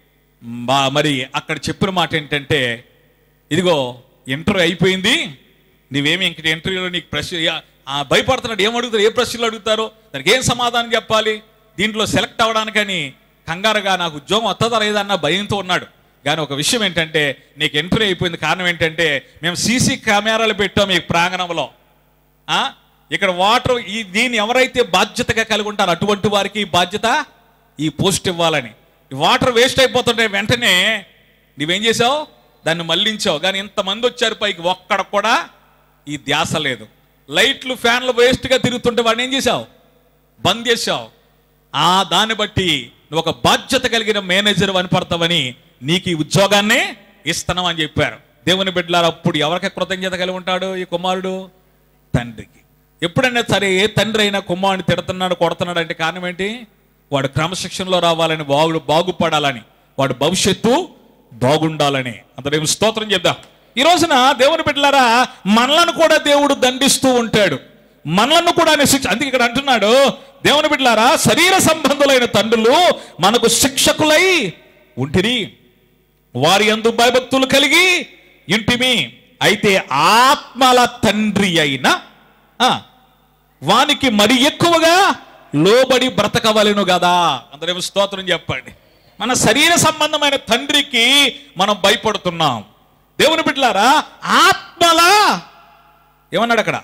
బా- మరి అక్కడ చెప్పిన మాట ఏంటంటే ఇదిగో ఇంటర్వ్యూ అయిపోయింది నువ్వేమి ఇంక ఇంటర్వ్యూలో నీకు ప్రశ్న యా- ఆ భయపడుతున్నాడు ఏం అడుగుతారు ఏ ప్రశ్నలు అడుగుతారో దానికి ఏం సమాధానం చెప్పాలి దీంట్లో సెలెక్ట్ అవ్వడానికని కంగారుగా నాకు ఉద్యోగం వస్తుందా లేదన్న భయంతో ఉన్నాడు కానీ ఒక విషయం ఏంటంటే నీకు ఎంట్రీ అయిపోయింది కారణం ఏంటంటే మేము సీసీ కెమెరాలు పెట్టాం ఈ ప్రాంగణంలో ఆ? ఇక్కడ వాటర్ ఈ దీన్ని ఎవరైతే బాధ్యతగా కలిగి ఉంటారో అటువంటి వారికి ఈ బాధ్యత ఈ పోస్ట్ ఇవ్వాలని ఈ వాటర్ వేస్ట్ అయిపోతుంటే వెంటనే నువ్వేం చేసావు దాన్ని మళ్ళించావు కానీ ఇంతమంది వచ్చారు పైకి ఒక్కడ కూడా ఈ ధ్యాస లేదు లైట్లు ఫ్యాన్లు వేస్ట్గా తిరుగుతుంటే వాడిని ఏం చేసావు బంద్ చేసావు ఆ దాన్ని బట్టి నువ్వు ఒక బాధ్యత కలిగిన మేనేజర్ పడతావని నీకు ఈ ఉద్యోగాన్ని ఇస్తున్నాం అని చెప్పారు దేవుని బిడ్డలారు అప్పుడు ఎవరికి కృతజ్ఞత కలిగి ఉంటాడు ఈ కుమారుడు తండ్రికి ఎప్పుడైనా సరే ఏ తండ్రి అయినా కుమారుని తిడుతున్నాడు కొడుతున్నాడు అంటే కారణం ఏంటి వాడు క్రమశిక్షణలో రావాలని బాగు బాగుపడాలని వాడు భవిష్యత్తు బాగుండాలని అందరం స్తోత్రం చెప్దాం ఈ రోజున దేవుని బిడ్డలారా మనలను కూడా దేవుడు దండిస్తూ ఉంటాడు మనలను కూడా ఆయన శిక్ష అందుకే ఇక్కడ అంటున్నాడు దేవుని బిడ్డలారా శరీర సంబంధులైన తండ్రులు మనకు శిక్షకులై ఉంటిరి వారి అందు భయభక్తులు కలిగి ఇంటిమి అయితే ఆత్మల తండ్రి అయిన ఆ, వానికి మరి ఎక్కువగా లోబడి బ్రతకవలెను కదా అందరేమో స్తోత్రం చెప్పండి మన శరీర సంబంధమైన తండ్రికి మనం భయపడుతున్నాం దేవుని బిడ్డలారా ఆత్మల ఏమన్నాడు అక్కడ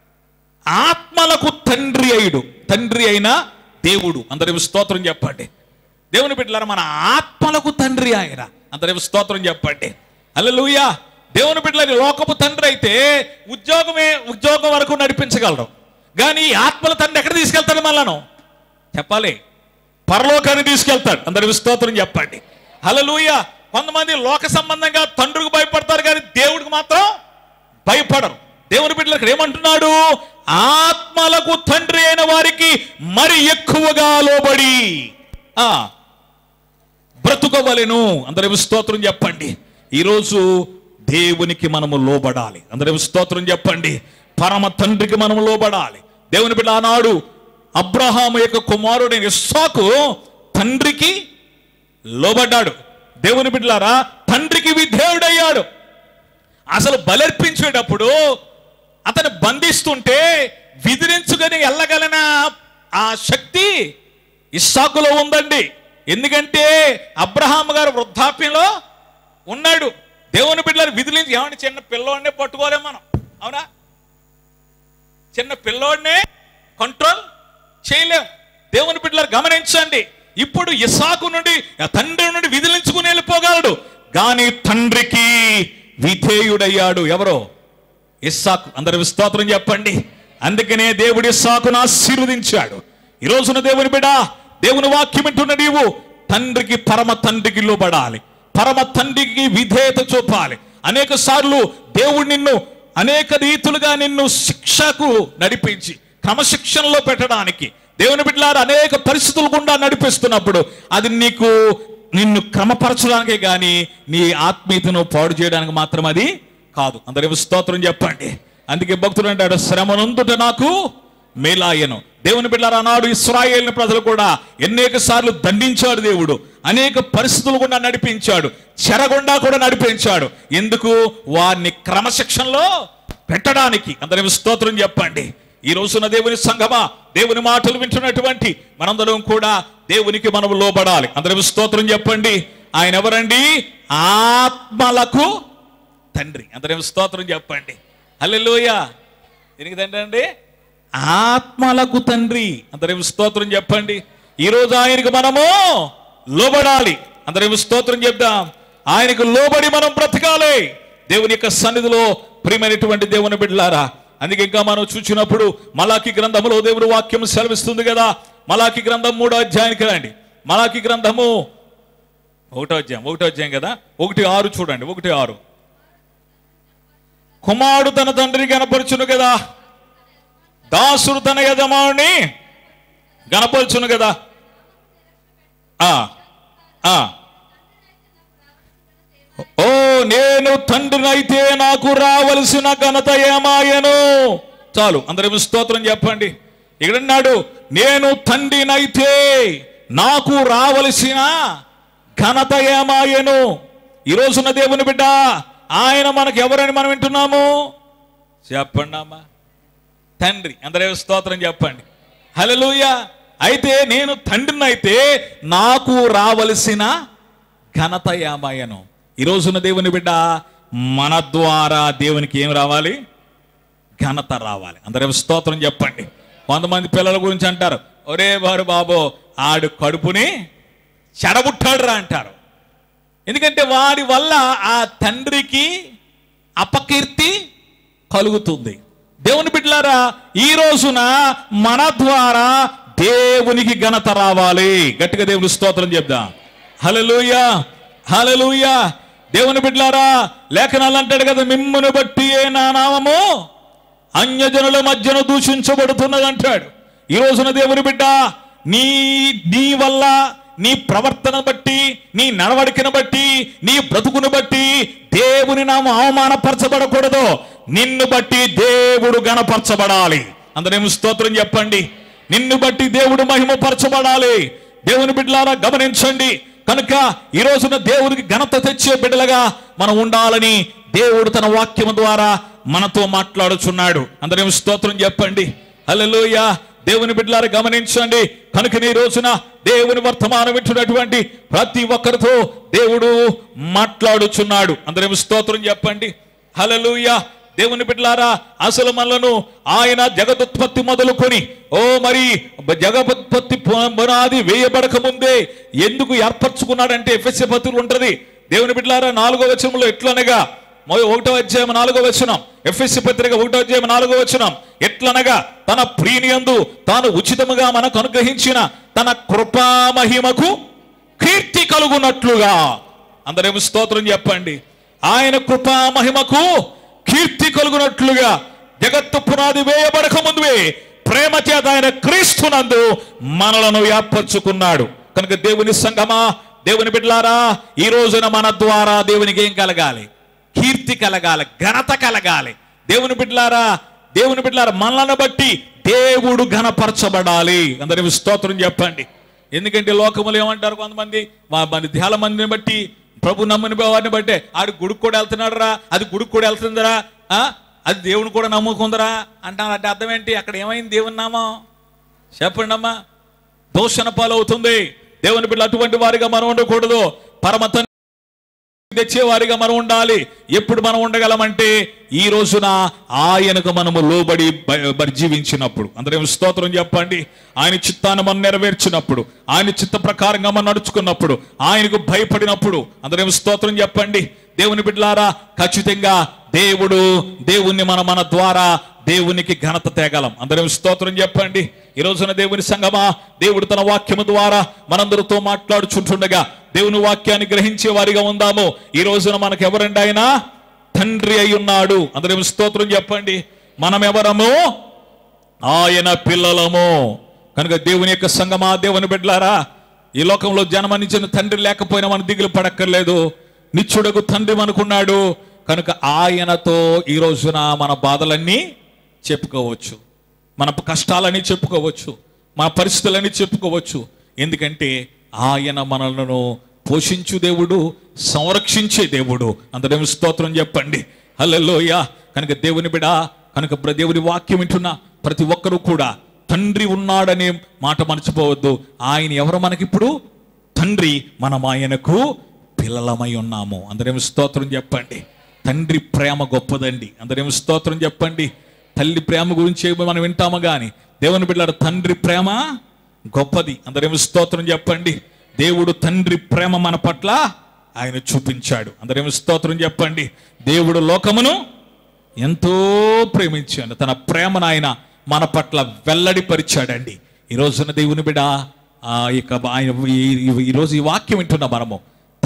ఆత్మలకు తండ్రి అయ్యుడు తండ్రి అయిన దేవుడు అందరేమో స్తోత్రం చెప్పండి దేవుని బిడ్డలారా మన ఆత్మలకు తండ్రి ఆయన అందరేమో స్తోత్రం చెప్పండి అల్లెలుయ్యా దేవుని బిడ్డలని లోకపు తండ్రి అయితే ఉద్యోగమే ఉద్యోగం వరకు నడిపించగలరు కానీ ఈ ఆత్మల తండ్రి ఎక్కడ తీసుకెళ్తాడు మనలను చెప్పాలి పరలోకాన్ని తీసుకెళ్తాడు అందరి స్తోత్రం చెప్పండి హల్లెలూయ కొంతమంది లోక సంబంధంగా తండ్రికి భయపడతారు కానీ దేవుడికి మాత్రం భయపడరు దేవుని బిడ్డలు ఇక్కడ ఏమంటున్నాడు ఆత్మలకు తండ్రి అయిన వారికి మరి ఎక్కువగా లోబడి ఆ బ్రతుకోవలెను అందరేమో స్తోత్రం చెప్పండి ఈరోజు దేవునికి మనము లోబడాలి అందరేమో స్తోత్రం చెప్పండి పరమ తండ్రికి మనము లోబడాలి దేవుని బిడ్డ ఆనాడు అబ్రహాము యొక్క కుమారుడైన ఇస్సాకు తండ్రికి లోబడ్డాడు దేవుని బిడ్డలారా తండ్రికి విధేయుడయ్యాడు అసలు బలర్పించేటప్పుడు అతను బంధిస్తుంటే విదిలించుకొని వెళ్ళగలన ఆ శక్తి ఇస్సాకులో ఉందండి ఎందుకంటే అబ్రహాం గారు వృద్ధాప్యంలో ఉన్నాడు దేవుని బిడ్డలు విదిలించి ఏమని చిన్న పిల్లోడినే పట్టుకోలేం మనం అవునా చిన్న పిల్లోడినే కంట్రోల్ చేయలేం దేవుని బిడ్డలు గమనించండి ఇప్పుడు ఇసాకు నుండి ఆ తండ్రి నుండి విదిలించుకుని వెళ్ళిపోగలడు కానీ తండ్రికి విధేయుడయ్యాడు ఎవరో ఇస్సాకు అందరి స్తోత్రం చెప్పండి అందుకనే దేవుడి ఇస్సాకును ఆశీర్వదించాడు ఈ రోజున దేవుని బిడ్డ దేవుని వాక్యం వింటున్న నీవు తండ్రికి పరమ తండ్రికి లోబడాలి పరమ తండ్రికి విధేయత చూపాలి అనేక సార్లు దేవుడు నిన్ను అనేక రీతులుగా నిన్ను శిక్షకు నడిపించి క్రమశిక్షణలో పెట్టడానికి దేవుని బిడ్డలారు అనేక పరిస్థితులు గుండా నడిపిస్తున్నప్పుడు అది నీకు నిన్ను క్రమపరచడానికే కానీ నీ ఆత్మీయతను పాడు చేయడానికి మాత్రం అది కాదు అందరి స్తోత్రం చెప్పండి అందుకే భక్తుడు అంటాడు శ్రమనందుట నాకు మేలాయను దేవుని బిడ్డలారా నాడు ఇస్రాయేల్ ప్రజలు కూడా అనేక సార్లు దండించాడు దేవుడు అనేక పరిస్థితులు కూడా నడిపించాడు చెరగొండా కూడా నడిపించాడు ఎందుకు వారిని క్రమశిక్షణలో పెట్టడానికి అందరి స్తోత్రం చెప్పండి ఈ రోజున దేవుని సంఘమా దేవుని మాటలు వింటున్నటువంటి మనందరం కూడా దేవునికి మనం లోబడాలి అందరి స్తోత్రం చెప్పండి ఆయన ఎవరండి ఆత్మలకు తండ్రి అందరేం స్తోత్రం చెప్పండి హల్లెలూయ దీనికి తండ్రి అండి ఆత్మలకు తండ్రి అందరేం స్తోత్రం చెప్పండి ఈ రోజు ఆయనకు మనము లోబడాలి అందరేం స్తోత్రం చెప్దాం ఆయనకు లోబడి మనం బ్రతకాలి దేవుని యొక్క సన్నిధిలో ప్రియమైనటువంటి దేవుని బిడ్డలారా అందుకే ఇంకా మనం చూసినప్పుడు మలాకి గ్రంథములో దేవుడు వాక్యం సెలవిస్తుంది కదా మలాకి గ్రంథం మూడో అధ్యాయానికి రండి మలాకి గ్రంథము ఒకటో అధ్యాయం ఒకటో అధ్యాయం కదా ఒకటి ఆరు చూడండి ఒకటి ఆరు కుమారుడు తన తండ్రిని గనపరుచును కదా దాసుడు తన యజమాని గనపరుచును కదా ఆ ఆ ఓ నేను తండ్రినైతే నాకు రావలసిన ఘనత ఏమాయను చాలు అందరం స్తోత్రం చెప్పండి ఇక్కడన్నాడు నేను తండ్రినైతే నాకు రావలసిన ఘనత ఏమాయను ఈ రోజున దేవుని బిడ్డ ఆయన మనకు ఎవరని మనం వింటున్నాము చెప్పండి అమ్మా తండ్రి అందరే స్తోత్రం చెప్పండి హల్లెలూయా అయితే నేను తండ్రిని అయితే నాకు రావలసిన ఘనత ఏమాయను ఈ రోజున దేవుని బిడ్డ మన ద్వారా దేవునికి ఏం రావాలి ఘనత రావాలి అందరం స్తోత్రం చెప్పండి కొంతమంది పిల్లల గురించి అంటారు ఒరే వారు బాబు ఆడు కడుపుని చెడబుట్టాడు రా అంటారు ఎందుకంటే వాడి వల్ల ఆ తండ్రికి అపకీర్తి కలుగుతుంది దేవుని బిడ్డలారా ఈ రోజున మన ద్వారా దేవునికి ఘనత రావాలి గట్టిగా దేవుని స్తోత్రం చెప్దాం హల్లెలూయా హల్లెలూయా దేవుని బిడ్డలారా లేఖనాలు అంటాడు కదా మిమ్మును బట్టి ఏ నా నామము అన్యజనుల మధ్యన దూషించబడుతున్నది అంటాడు ఈ రోజున దేవుని బిడ్డ నీ నీ వల్ల నీ ప్రవర్తన బట్టి నీ నడవడికను బట్టి నీ బ్రతుకును బట్టి దేవుని నామం అవమానపరచబడకూడదు నిన్ను బట్టి దేవుడు గణపరచబడాలి అందరేమి స్తోత్రం చెప్పండి నిన్ను బట్టి దేవుడు మహిమపరచబడాలి దేవుని బిడ్డలారా గమనించండి కనుక ఈ రోజున దేవునికి ఘనత తెచ్చే బిడ్డలుగా మనం ఉండాలని దేవుడు తన వాక్యం ద్వారా మనతో మాట్లాడుచున్నాడు అందరేం స్తోత్రం చెప్పండి హల్లెలూయ దేవుని బిడ్డలారా గమనించండి కనుక ఈ రోజున దేవుని వర్తమానం వింటున్నటువంటి ప్రతి ఒక్కరితో దేవుడు మాట్లాడుచున్నాడు అందరేం స్తోత్రం చెప్పండి హల్లెలూయ దేవుని బిడ్డలారా అసలు మనలను ఆయన జగదుత్పత్తి మొదలుకొని ఓ మరి జగదుత్పత్తి పునాది వేయబడక ముందే ఎందుకు ఏర్పరచుకున్నాడంటే ఎఫ్ఎస్సి పత్రులు ఉంటది దేవుని బిడ్డలారా నాలుగో వచనంలో ఎట్లనగా మొ- ఒకటో అధ్యాయం నాలుగో వచనం ఎఫ్ఎస్సి పత్రిక ఒకటో అధ్యాయం నాలుగో వచనం ఎట్లనగా తన ప్రీనియందు తాను ఉచితముగా మనకు అనుగ్రహించిన తన కృపామహిమకు కీర్తి కలుగునట్లుగా అందరేమో స్తోత్రం చెప్పండి ఆయన కృపా మహిమకు కీర్తి కలుగునట్లుగా జగత్తు పునాది వేయబడక ముందువే ప్రేమ చేత ఆయన క్రీస్తునందు మనలను ఏర్పరచుకున్నాడు కనుక దేవుని సంగమా దేవుని బిడ్డలారా ఈ రోజున మన ద్వారా దేవునికి ఏం కలగాలి కీర్తి కలగాలి ఘనత కలగాలి దేవుని బిడ్డలారా దేవుని బిడ్డలారా మనలను బట్టి దేవుడు ఘనపరచబడాలి అందరి స్తోత్రం చెప్పండి ఎందుకంటే లోకములు ఏమంటారు కొంతమంది వా- మన ధ్యాల మందిని బట్టి ప్రభు నమ్మని వారిని బట్టే ఆడు గుడికి కూడా వెళ్తున్నాడు రా అది గుడికి కూడా వెళ్తుందిరా ఆ? అది దేవుని కూడా నమ్ముకుందరా అంటారు అంటే అర్థం ఏంటి అక్కడ ఏమైంది దేవుని నామం చెప్పండి అమ్మా దూషణ పాలవుతుంది దేవుని బిడ్డ అటువంటి వారిగా మనం ఉండకూడదు పరమ తండ్రి తెచ్చేవారిగా మనం ఉండాలి ఎప్పుడు మనం ఉండగలమంటే ఈ రోజున ఆయనకు మనము లోబడి బ- మరి జీవించినప్పుడు అందరం స్తోత్రం చెప్పండి ఆయన చిత్తాన్ని మనం నెరవేర్చినప్పుడు ఆయన చిత్త ప్రకారంగా మనం నడుచుకున్నప్పుడు ఆయనకు భయపడినప్పుడు అందరం స్తోత్రం చెప్పండి దేవుని బిడ్డలారా ఖచ్చితంగా దేవుడు దేవుణ్ణి మన మన ద్వారా దేవునికి ఘనత తేగలం అందరం స్తోత్రం చెప్పండి ఈ రోజున దేవుని సంగమా దేవుడు తన వాక్యము ద్వారా మనందరితో మాట్లాడుచుంటుండగా దేవుని వాక్యాన్ని గ్రహించే వారిగా ఉందాము ఈ రోజున మనకు ఎవరండి ఆయన తండ్రి అయి ఉన్నాడు అందరం స్తోత్రం చెప్పండి మనం ఎవరము ఆయన పిల్లలము కనుక దేవుని యొక్క సంగమా దేవుని బిడ్డలారా ఈ లోకంలో జన్మనిచ్చిన తండ్రి లేకపోయినా మనం దిగులు పడక్కర్లేదు నిత్యుడకు తండ్రి మనకున్నాడు కనుక ఆయనతో ఈ రోజున మన బాధలన్నీ చెప్పుకోవచ్చు మన కష్టాలని చెప్పుకోవచ్చు మన పరిస్థితులని చెప్పుకోవచ్చు ఎందుకంటే ఆయన మనలను పోషించు దేవుడు సంరక్షించే దేవుడు అందరం స్తోత్రం చెప్పండి హల్లెలూయా కనుక దేవుని బిడ కనుక ప్ర- దేవుని వాక్యం వింటున్న ప్రతి ఒక్కరూ కూడా తండ్రి ఉన్నాడనే మాట మర్చిపోవద్దు ఆయన ఎవరు మనకిప్పుడు తండ్రి మనం ఆయనకు పిల్లలమై ఉన్నాము అందరేమి స్తోత్రం చెప్పండి తండ్రి ప్రేమ గొప్పదండి అందరేమి స్తోత్రం చెప్పండి తల్లి ప్రేమ గురించి ఏమో మనం వింటాము కానీ దేవుని బిడ్డలారా తండ్రి ప్రేమ గొప్పది అందరేమి స్తోత్రం చెప్పండి దేవుడు తండ్రి ప్రేమ మన పట్ల ఆయన చూపించాడు అందరేమి స్తోత్రం చెప్పండి దేవుడు లోకమును ఎంతో ప్రేమించాడు తన ప్రేమను ఆయన మన పట్ల వెల్లడిపరిచాడండి ఈ రోజున దేవుని బిడ ఆ యొక్క ఆయన ఈ- ఈ- ఈరోజు ఈ వాక్యం వింటున్న మనము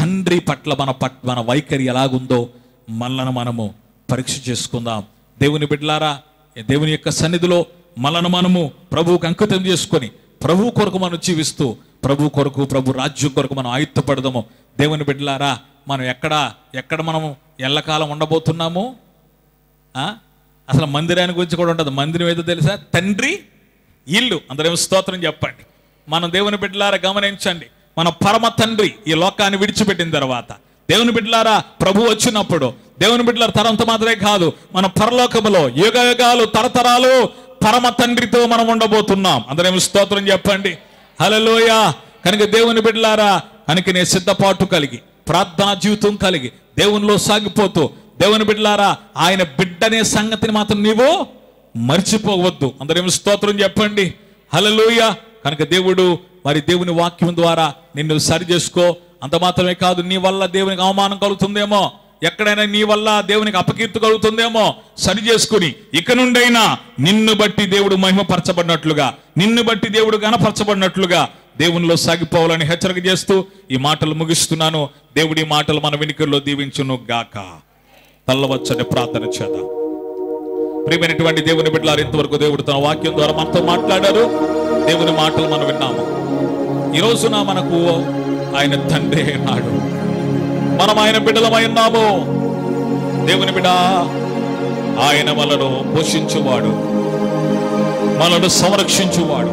తండ్రి పట్ల మన పట్ మన వైఖరి ఎలాగుందో మనలను మనము పరీక్ష చేసుకుందాం దేవుని బిడ్డలారా దేవుని యొక్క సన్నిధిలో మనను మనము ప్రభువుకు అంకితం చేసుకొని ప్రభు కొరకు మనం జీవిస్తూ ప్రభు కొరకు ప్రభు రాజ్యం కొరకు మనం ఆయుత్తపడదాము దేవుని బిడ్డలారా మనం ఎక్కడ ఎక్కడ మనము ఎల్లకాలం ఉండబోతున్నాము ఆ? అసలు మందిరాన్ని గురించి కూడా ఉండదు మందిరం ఏదో తెలుసా తండ్రి ఇల్లు అందరేమో స్తోత్రం చెప్పండి మనం దేవుని బిడ్డలారా గమనించండి మన పరమ తండ్రి ఈ లోకాన్ని విడిచిపెట్టిన తర్వాత దేవుని బిడ్డలారా ప్రభు వచ్చినప్పుడు దేవుని బిడ్డలారా తరంత మాత్రమే కాదు మన పరలోకములో యుగ యుగాలు తరతరాలు పరమ తండ్రితో మనం ఉండబోతున్నాం అందరేమో స్తోత్రం చెప్పండి హలోయ కనుక దేవుని బిడ్డలారా కనుక నేను సిద్ధపాటు కలిగి ప్రార్థనా జీవితం కలిగి దేవునిలో సాగిపోతూ దేవుని బిడ్డలారా ఆయన బిడ్డనే సంగతిని మాత్రం నీవు మర్చిపోవద్దు అందరేమో స్తోత్రం చెప్పండి హలలోయ కనుక దేవుడు మరి దేవుని వాక్యం ద్వారా నిన్ను సరి చేసుకో అంత మాత్రమే కాదు నీ వల్ల దేవునికి అవమానం కలుగుతుందేమో ఎక్కడైనా నీ వల్ల దేవునికి అపకీర్తి కలుగుతుందేమో సరి చేసుకుని ఇక నుండైనా నిన్ను బట్టి దేవుడు మహిమపరచబడినట్లుగా నిన్ను బట్టి దేవుడు గణపరచబడినట్లుగా దేవునిలో సాగిపోవాలని హెచ్చరిక చేస్తూ ఈ మాటలు ముగిస్తున్నాను దేవుడి మాటలు మన వెనుకల్లో దీవించును గాక తల్లవచ్చని ప్రార్థన చేద్దాం ప్రియమైనటువంటి దేవుని బిడ్డలారు ఇంతవరకు దేవుడు తన వాక్యం ద్వారా మనతో మాట్లాడారు దేవుని మాటలు మనం విన్నాము ఈ రోజున మనకు ఆయన తండ్రి అయినాడు మనం ఆయన బిడ్డలమై ఉన్నాము దేవుని బిడ్డ ఆయన మనను పోషించువాడు మనను సంరక్షించువాడు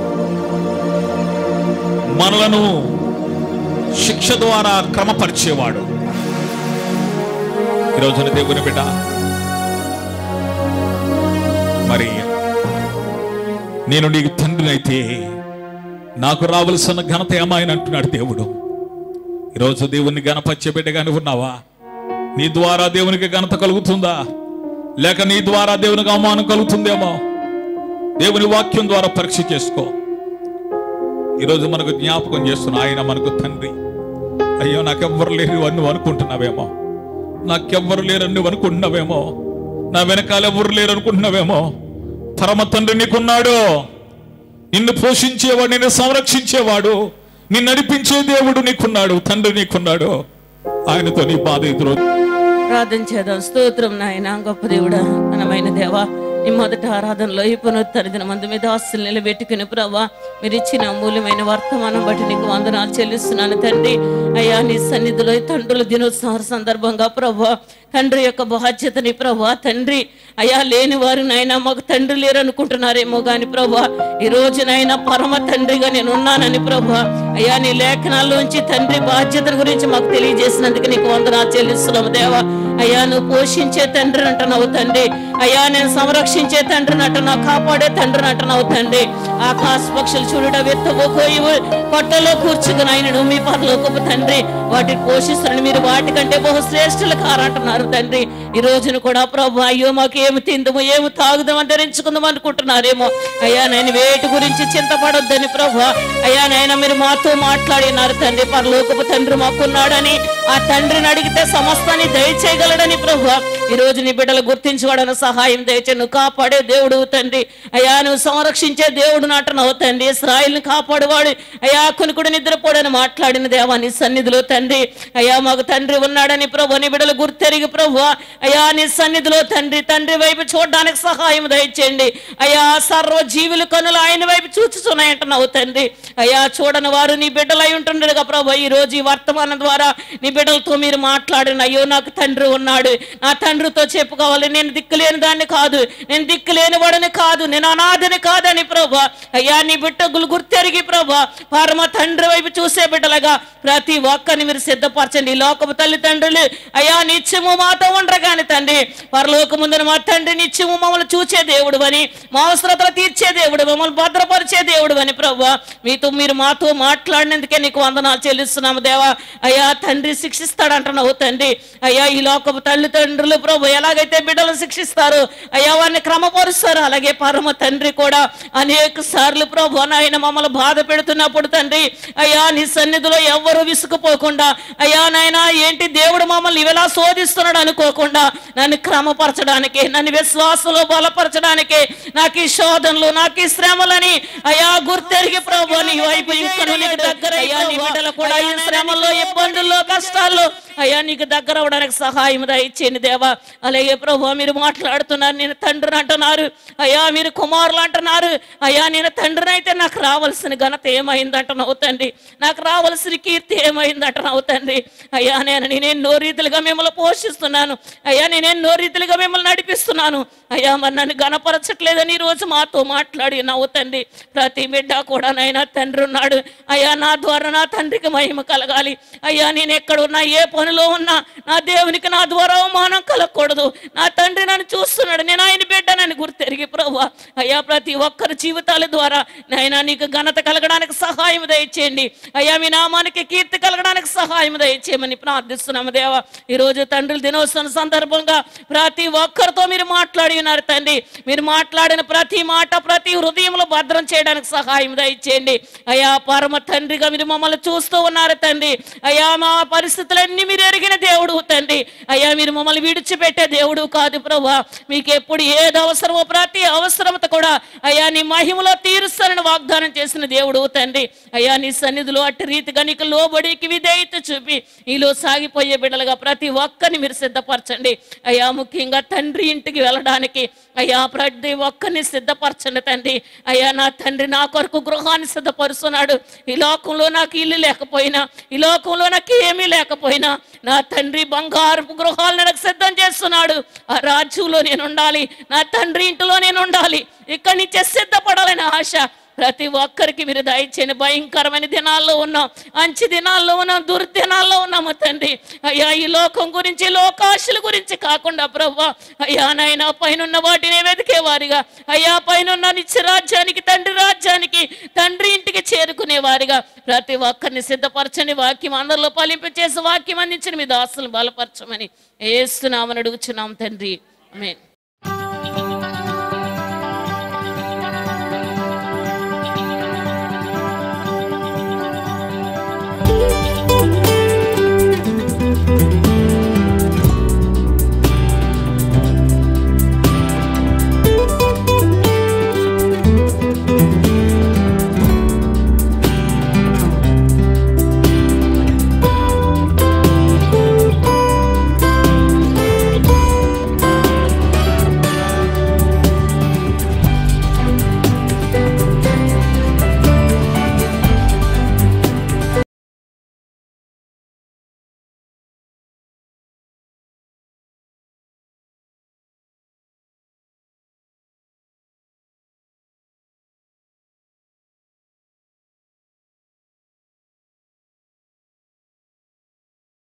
మనలను శిక్ష ద్వారా క్రమపరిచేవాడు ఈ రోజున దేవుని బిడ్డ మరి నేను నీకు తండ్రినైతే నాకు రావలసిన ఘనత ఏమాయని అంటున్నాడు దేవుడు ఈరోజు దేవుని గణపరిచే బిడ్డగాని ఉన్నావా నీ ద్వారా దేవునికి ఘనత కలుగుతుందా లేక నీ ద్వారా దేవునికి అవమానం కలుగుతుందేమో దేవుని వాక్యం ద్వారా పరీక్ష చేసుకో ఈరోజు మనకు జ్ఞాపకం చేస్తున్న ఆయన మనకు తండ్రి అయ్యో నాకెవ్వరు లేరు అని నువ్వు అనుకుంటున్నావేమో నాకెవ్వరు లేరని నువ్వు అనుకుంటున్నావేమో నా వెనకాల ఎవరు లేరు అనుకుంటున్నావేమో పరమ తండ్రి నీకున్నాడు నిన్ను పోషించేవాడు నిన్ను సంరక్షించేవాడు నిన్ను నడిపించే దేవుడు నీకున్నాడు తండ్రి నీకున్నాడు ఆయనతో నీ బాధ ఎదురు ప్రార్థన చేద్దాం స్తోత్రం నాయన గొప్ప దేవుడా మనమైన దేవా ఈ మొదటి ఆరాధనలో ఈ పునరుత్తర దిన మందు మీద ఆస్తులు నిలబెట్టుకుని ప్రభా మీరు ఇచ్చిన అమూల్యమైన వర్తమానం బట్టి నీకు వందనాలు చెల్లిస్తున్నాను తండ్రి అయ్యా నీ సన్నిధిలో ఈ తండ్రుల దినోత్సవ సందర్భంగా ప్రభా తండ్రి యొక్క బాధ్యతని ప్రభా తండ్రి అయ్యా లేని వారు నాయన మాకు తండ్రి లేరు అనుకుంటున్నారేమో గాని ప్రభా ఈ రోజు నాయన పరమ తండ్రిగా నేను ఉన్నానని ప్రభా అయ్యా నీ లేఖనాల్లోంచి తండ్రి బాధ్యతల గురించి మాకు తెలియజేసినందుకు నీకు వందనాలు చెల్లిస్తున్నాము దేవా అయ్యా నువ్వు పోషించే తండ్రి అంటున్నావు తండ్రి అయ్యా నేను సంరక్షించే తండ్రిని అంటున్నావు కాపాడే తండ్రిని అంటున్నావు తండ్రి ఆకాశ పక్షులు చూడట వెత్తబోకోయి పొట్టలో కూర్చుకుని ఆయనను మీ పరలోకపు తండ్రి వాటిని పోషిస్తున్నాను మీరు వాటికంటే బహు శ్రేష్ఠులు కారంటున్నారు తండ్రి ఈ రోజున కూడా ప్రభు అయ్యో మాకు ఏమి తిందము ఏమి తాగుదామని ధరించుకుందాం అనుకుంటున్నారేమో అయ్యా నేను వేటి గురించి చింతపడొద్దని ప్రభు అయ్యా నాయన మీరు మాతో మాట్లాడినారు తండ్రి పరలోకపు తండ్రి మాకున్నాడని ఆ తండ్రిని అడిగితే సమస్తాన్ని దయచేయగలడని ప్రభు ఈ రోజు నీ బిడ్డలు గుర్తించుకోవడానికి సహాయం దయచే నువ్వు కాపాడే దేవుడు తండ్రి అయ్యా నువ్వు సంరక్షించే దేవుడు నాటనవు తండ్రి ఇస్రాయిల్ని కాపాడువాడు అయ్యా కొనుకుడు నిద్రపోడని మాట్లాడిన దేవా నీ సన్నిధిలో తండ్రి అయ్యా మాకు తండ్రి ఉన్నాడని ప్రభు నీ బిడ్డలు గుర్తెరిగి ప్రభు అయ్యా నీ సన్నిధిలో తండ్రి తండ్రి వైపు చూడడానికి సహాయం దయచేయండి అయ్యా సర్వ జీవులు కనులు ఆయన వైపు చూచుతున్నాయంటున్నావు తండ్రి అయ్యా చూడని వారు నీ బిడ్డలై ఉంటుండగా ప్రభు ఈ రోజు ఈ వర్తమానం ద్వారా నీ బిడ్డలతో మీరు మాట్లాడిన అయ్యో నాకు తండ్రి ఉన్నాడు నా తండ్రితో చెప్పుకోవాలి నేను దిక్కులేని దాన్ని కాదు నేను దిక్కులేని వాడని కాదు నేను అనాథని కాదని ప్రభు అయ్యా నీ బిడ్డగులు గుర్తెరిగి ప్రభు పరమ తండ్రి వైపు చూసే బిడ్డలుగా ప్రతి ఒక్కరిని మీరు సిద్ధపరచండి ఈ లోకపు తల్లిదండ్రులు అయ్యా నిత్యము మాతో ఉండగాని తండ్రి పరలోక ముందున మా తండ్రి నిత్యము మమ్మల్ని చూచే దేవుడు అని మా అవసరతలు తీర్చే దేవుడు మమ్మల్ని భద్రపరిచే దేవుడు అని ప్రభు మీతో మీరు మాతో మాట్లాడినందుకే నీకు వందనాలు చెల్లిస్తున్నాము దేవా అయ్యా తండ్రి శిక్షిస్తాడంటున్నావు తండ్రి అయ్యా ఈ లోకపు తల్లిదండ్రులు ప్రభు ఎలాగైతే బిడ్డలు శిక్షిస్తారు అయ్యా వారిని క్రమపరుస్తారు అలాగే పరమ తండ్రి కూడా అనేక సార్లు ప్రభు నాయన మమ్మల్ని బాధ పెడుతున్నప్పుడు తండ్రి అయ్యా నీ సన్నిధిలో ఎవ్వరు విసుకుపోకుండా అయ్యా నాయన ఏంటి దేవుడు మమ్మల్ని ఇవిలా శోధిస్తున్నాడు అనుకోకుండా నన్ను క్రమపరచడానికి నన్ను విశ్వాసంలో బలపరచడానికి నాకు ఈ శోధనలు నాకు ఈ శ్రమలని అయా గుర్తెరిగి ప్రభు నీ వైపు ఇంకను నీకు దగ్గర అయ్యా నీ బిడ్డలు కూడా ఈ శ్రమల్లో ఇబ్బందుల్లో కష్టాల్లో అయ్యా నీకు దగ్గర అవడానికి సహాయం దయచేయండి దేవా అలాగే ప్రభు మీరు మాట్లాడుతున్నారు నేను తండ్రిని అంటున్నారు అయ్యా మీరు కుమారులు అంటున్నారు అయ్యా నేను తండ్రిని అయితే నాకు రావాల్సిన ఘనత ఏమైందంటున్నావు తండ్రి నాకు రావాల్సిన కీర్తి ఏమైందంటున్నావు తండ్రి అయ్యా నేను నేను ఎన్నో రీతిలుగా మిమ్మల్ని పోషిస్తున్నాను అయ్యా నేను ఎన్నో రీతిలుగా మిమ్మల్ని నడిపిస్తున్నాను అయ్యా మరి నన్ను గణపరచట్లేదని ఈ రోజు మాతో మాట్లాడి నవ్వు తండ్రి ప్రతి బిడ్డ కూడా నైనా తండ్రి ఉన్నాడు అయ్యా నా ద్వారా నా తండ్రికి మహిమ కలగాలి అయ్యా నేను ఎక్కడున్నా ఏ పనిలో ఉన్నా నా దేవునికి నా ద్వారా అవమానం కలగకూడదు నా తండ్రి నన్ను చూస్తున్నాడు నేను ఆయన బిడ్డనని గుర్తెరిగి ప్రభు అయ్యా ప్రతి ఒక్కరి జీవితాల ద్వారా నైనా నీకు ఘనత కలగడానికి సహాయం దయచేయండి అయ్యా మీ నామానికి కీర్తి కలగడానికి సహాయం దయచేయమని ప్రార్థిస్తున్నాము దేవా ఈరోజు తండ్రుల దినోత్సవం సందర్భంగా ప్రతి ఒక్కరితో మీరు మాట్లాడి ఉన్నారు తండ్రి మీరు మాట్లాడిన ప్రతి మాట ప్రతి హృదయంలో భద్రం చేయడానికి సహాయం దయచేయండి అయ్యా పరమ తండ్రిగా మీరు మమ్మల్ని చూస్తూ ఉన్నారు తండ్రి అయ్యా మా పరిస్థితులన్నీ మీరు ఎరిగిన దేవుడు తండ్రి అయ్యా మీరు మమ్మల్ని విడిచిపెట్టే దేవుడు కాదు ప్రభా మీకు ఎప్పుడు ఏది అవసరమో ప్రతి అవసరమత కూడా అయ్యా నీ మహిమలో తీరుస్తానని వాగ్దానం చేసిన దేవుడు తండ్రి అయ్యా నీ సన్నిధిలో అట్టి రీతిగా నీకు లోబడికి విధేయత చూపి ఈలో సాగిపోయే బిడ్డలుగా ప్రతి ఒక్కరిని మీరు సిద్ధపరచండి అయ్యా ముఖ్యంగా తండ్రి ఇంటికి వెళ్ళడానికి అయ్యా ప్రతి ఒక్కరిని సిద్ధపరచండి తండ్రి అయ్యా నా తండ్రి నా కొరకు గృహాన్ని సిద్ధపరుస్తున్నాడు ఈ లోకంలో నాకు ఇల్లు లేకపోయినా ఈ లోకంలో నాకు ఏమీ లేకపోయినా నా తండ్రి బంగారపు గృహాలను నాకు సిద్ధం చేస్తున్నాడు ఆ రాజ్యంలో నేను ఉండాలి నా తండ్రి ఇంటిలో నేను ఉండాలి ఇక్కడి నుంచే సిద్ధపడాలని ఆశ ప్రతి ఒక్కరికి మీరు దయచేయండి భయంకరమైన దినాల్లో ఉన్నాం మంచి దినాల్లో ఉన్నాం దుర్దినాల్లో ఉన్నాము తండ్రి అయ్యా ఈ లోకం గురించి లోకాశల గురించి కాకుండా ప్రభా అయ్యా నాయన పైన వాటిని వెతికేవారిగా అయ్యా పైన నిత్య రాజ్యానికి తండ్రి రాజ్యానికి తండ్రి ఇంటికి చేరుకునేవారిగా ప్రతి ఒక్కరిని సిద్ధపరచని వాక్యం అందరిలో ఫలింప చేసి వాక్యం అందించిన మీ దాసులు బలపరచమని ఏస్తున్నామని అడుగుచున్నాం తండ్రి ఆమేన్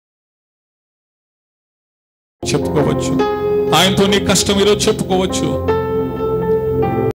చెప్పుకోవచ్చు ఆయనతో నీ కష్టం ఈరోజు చెప్పుకోవచ్చు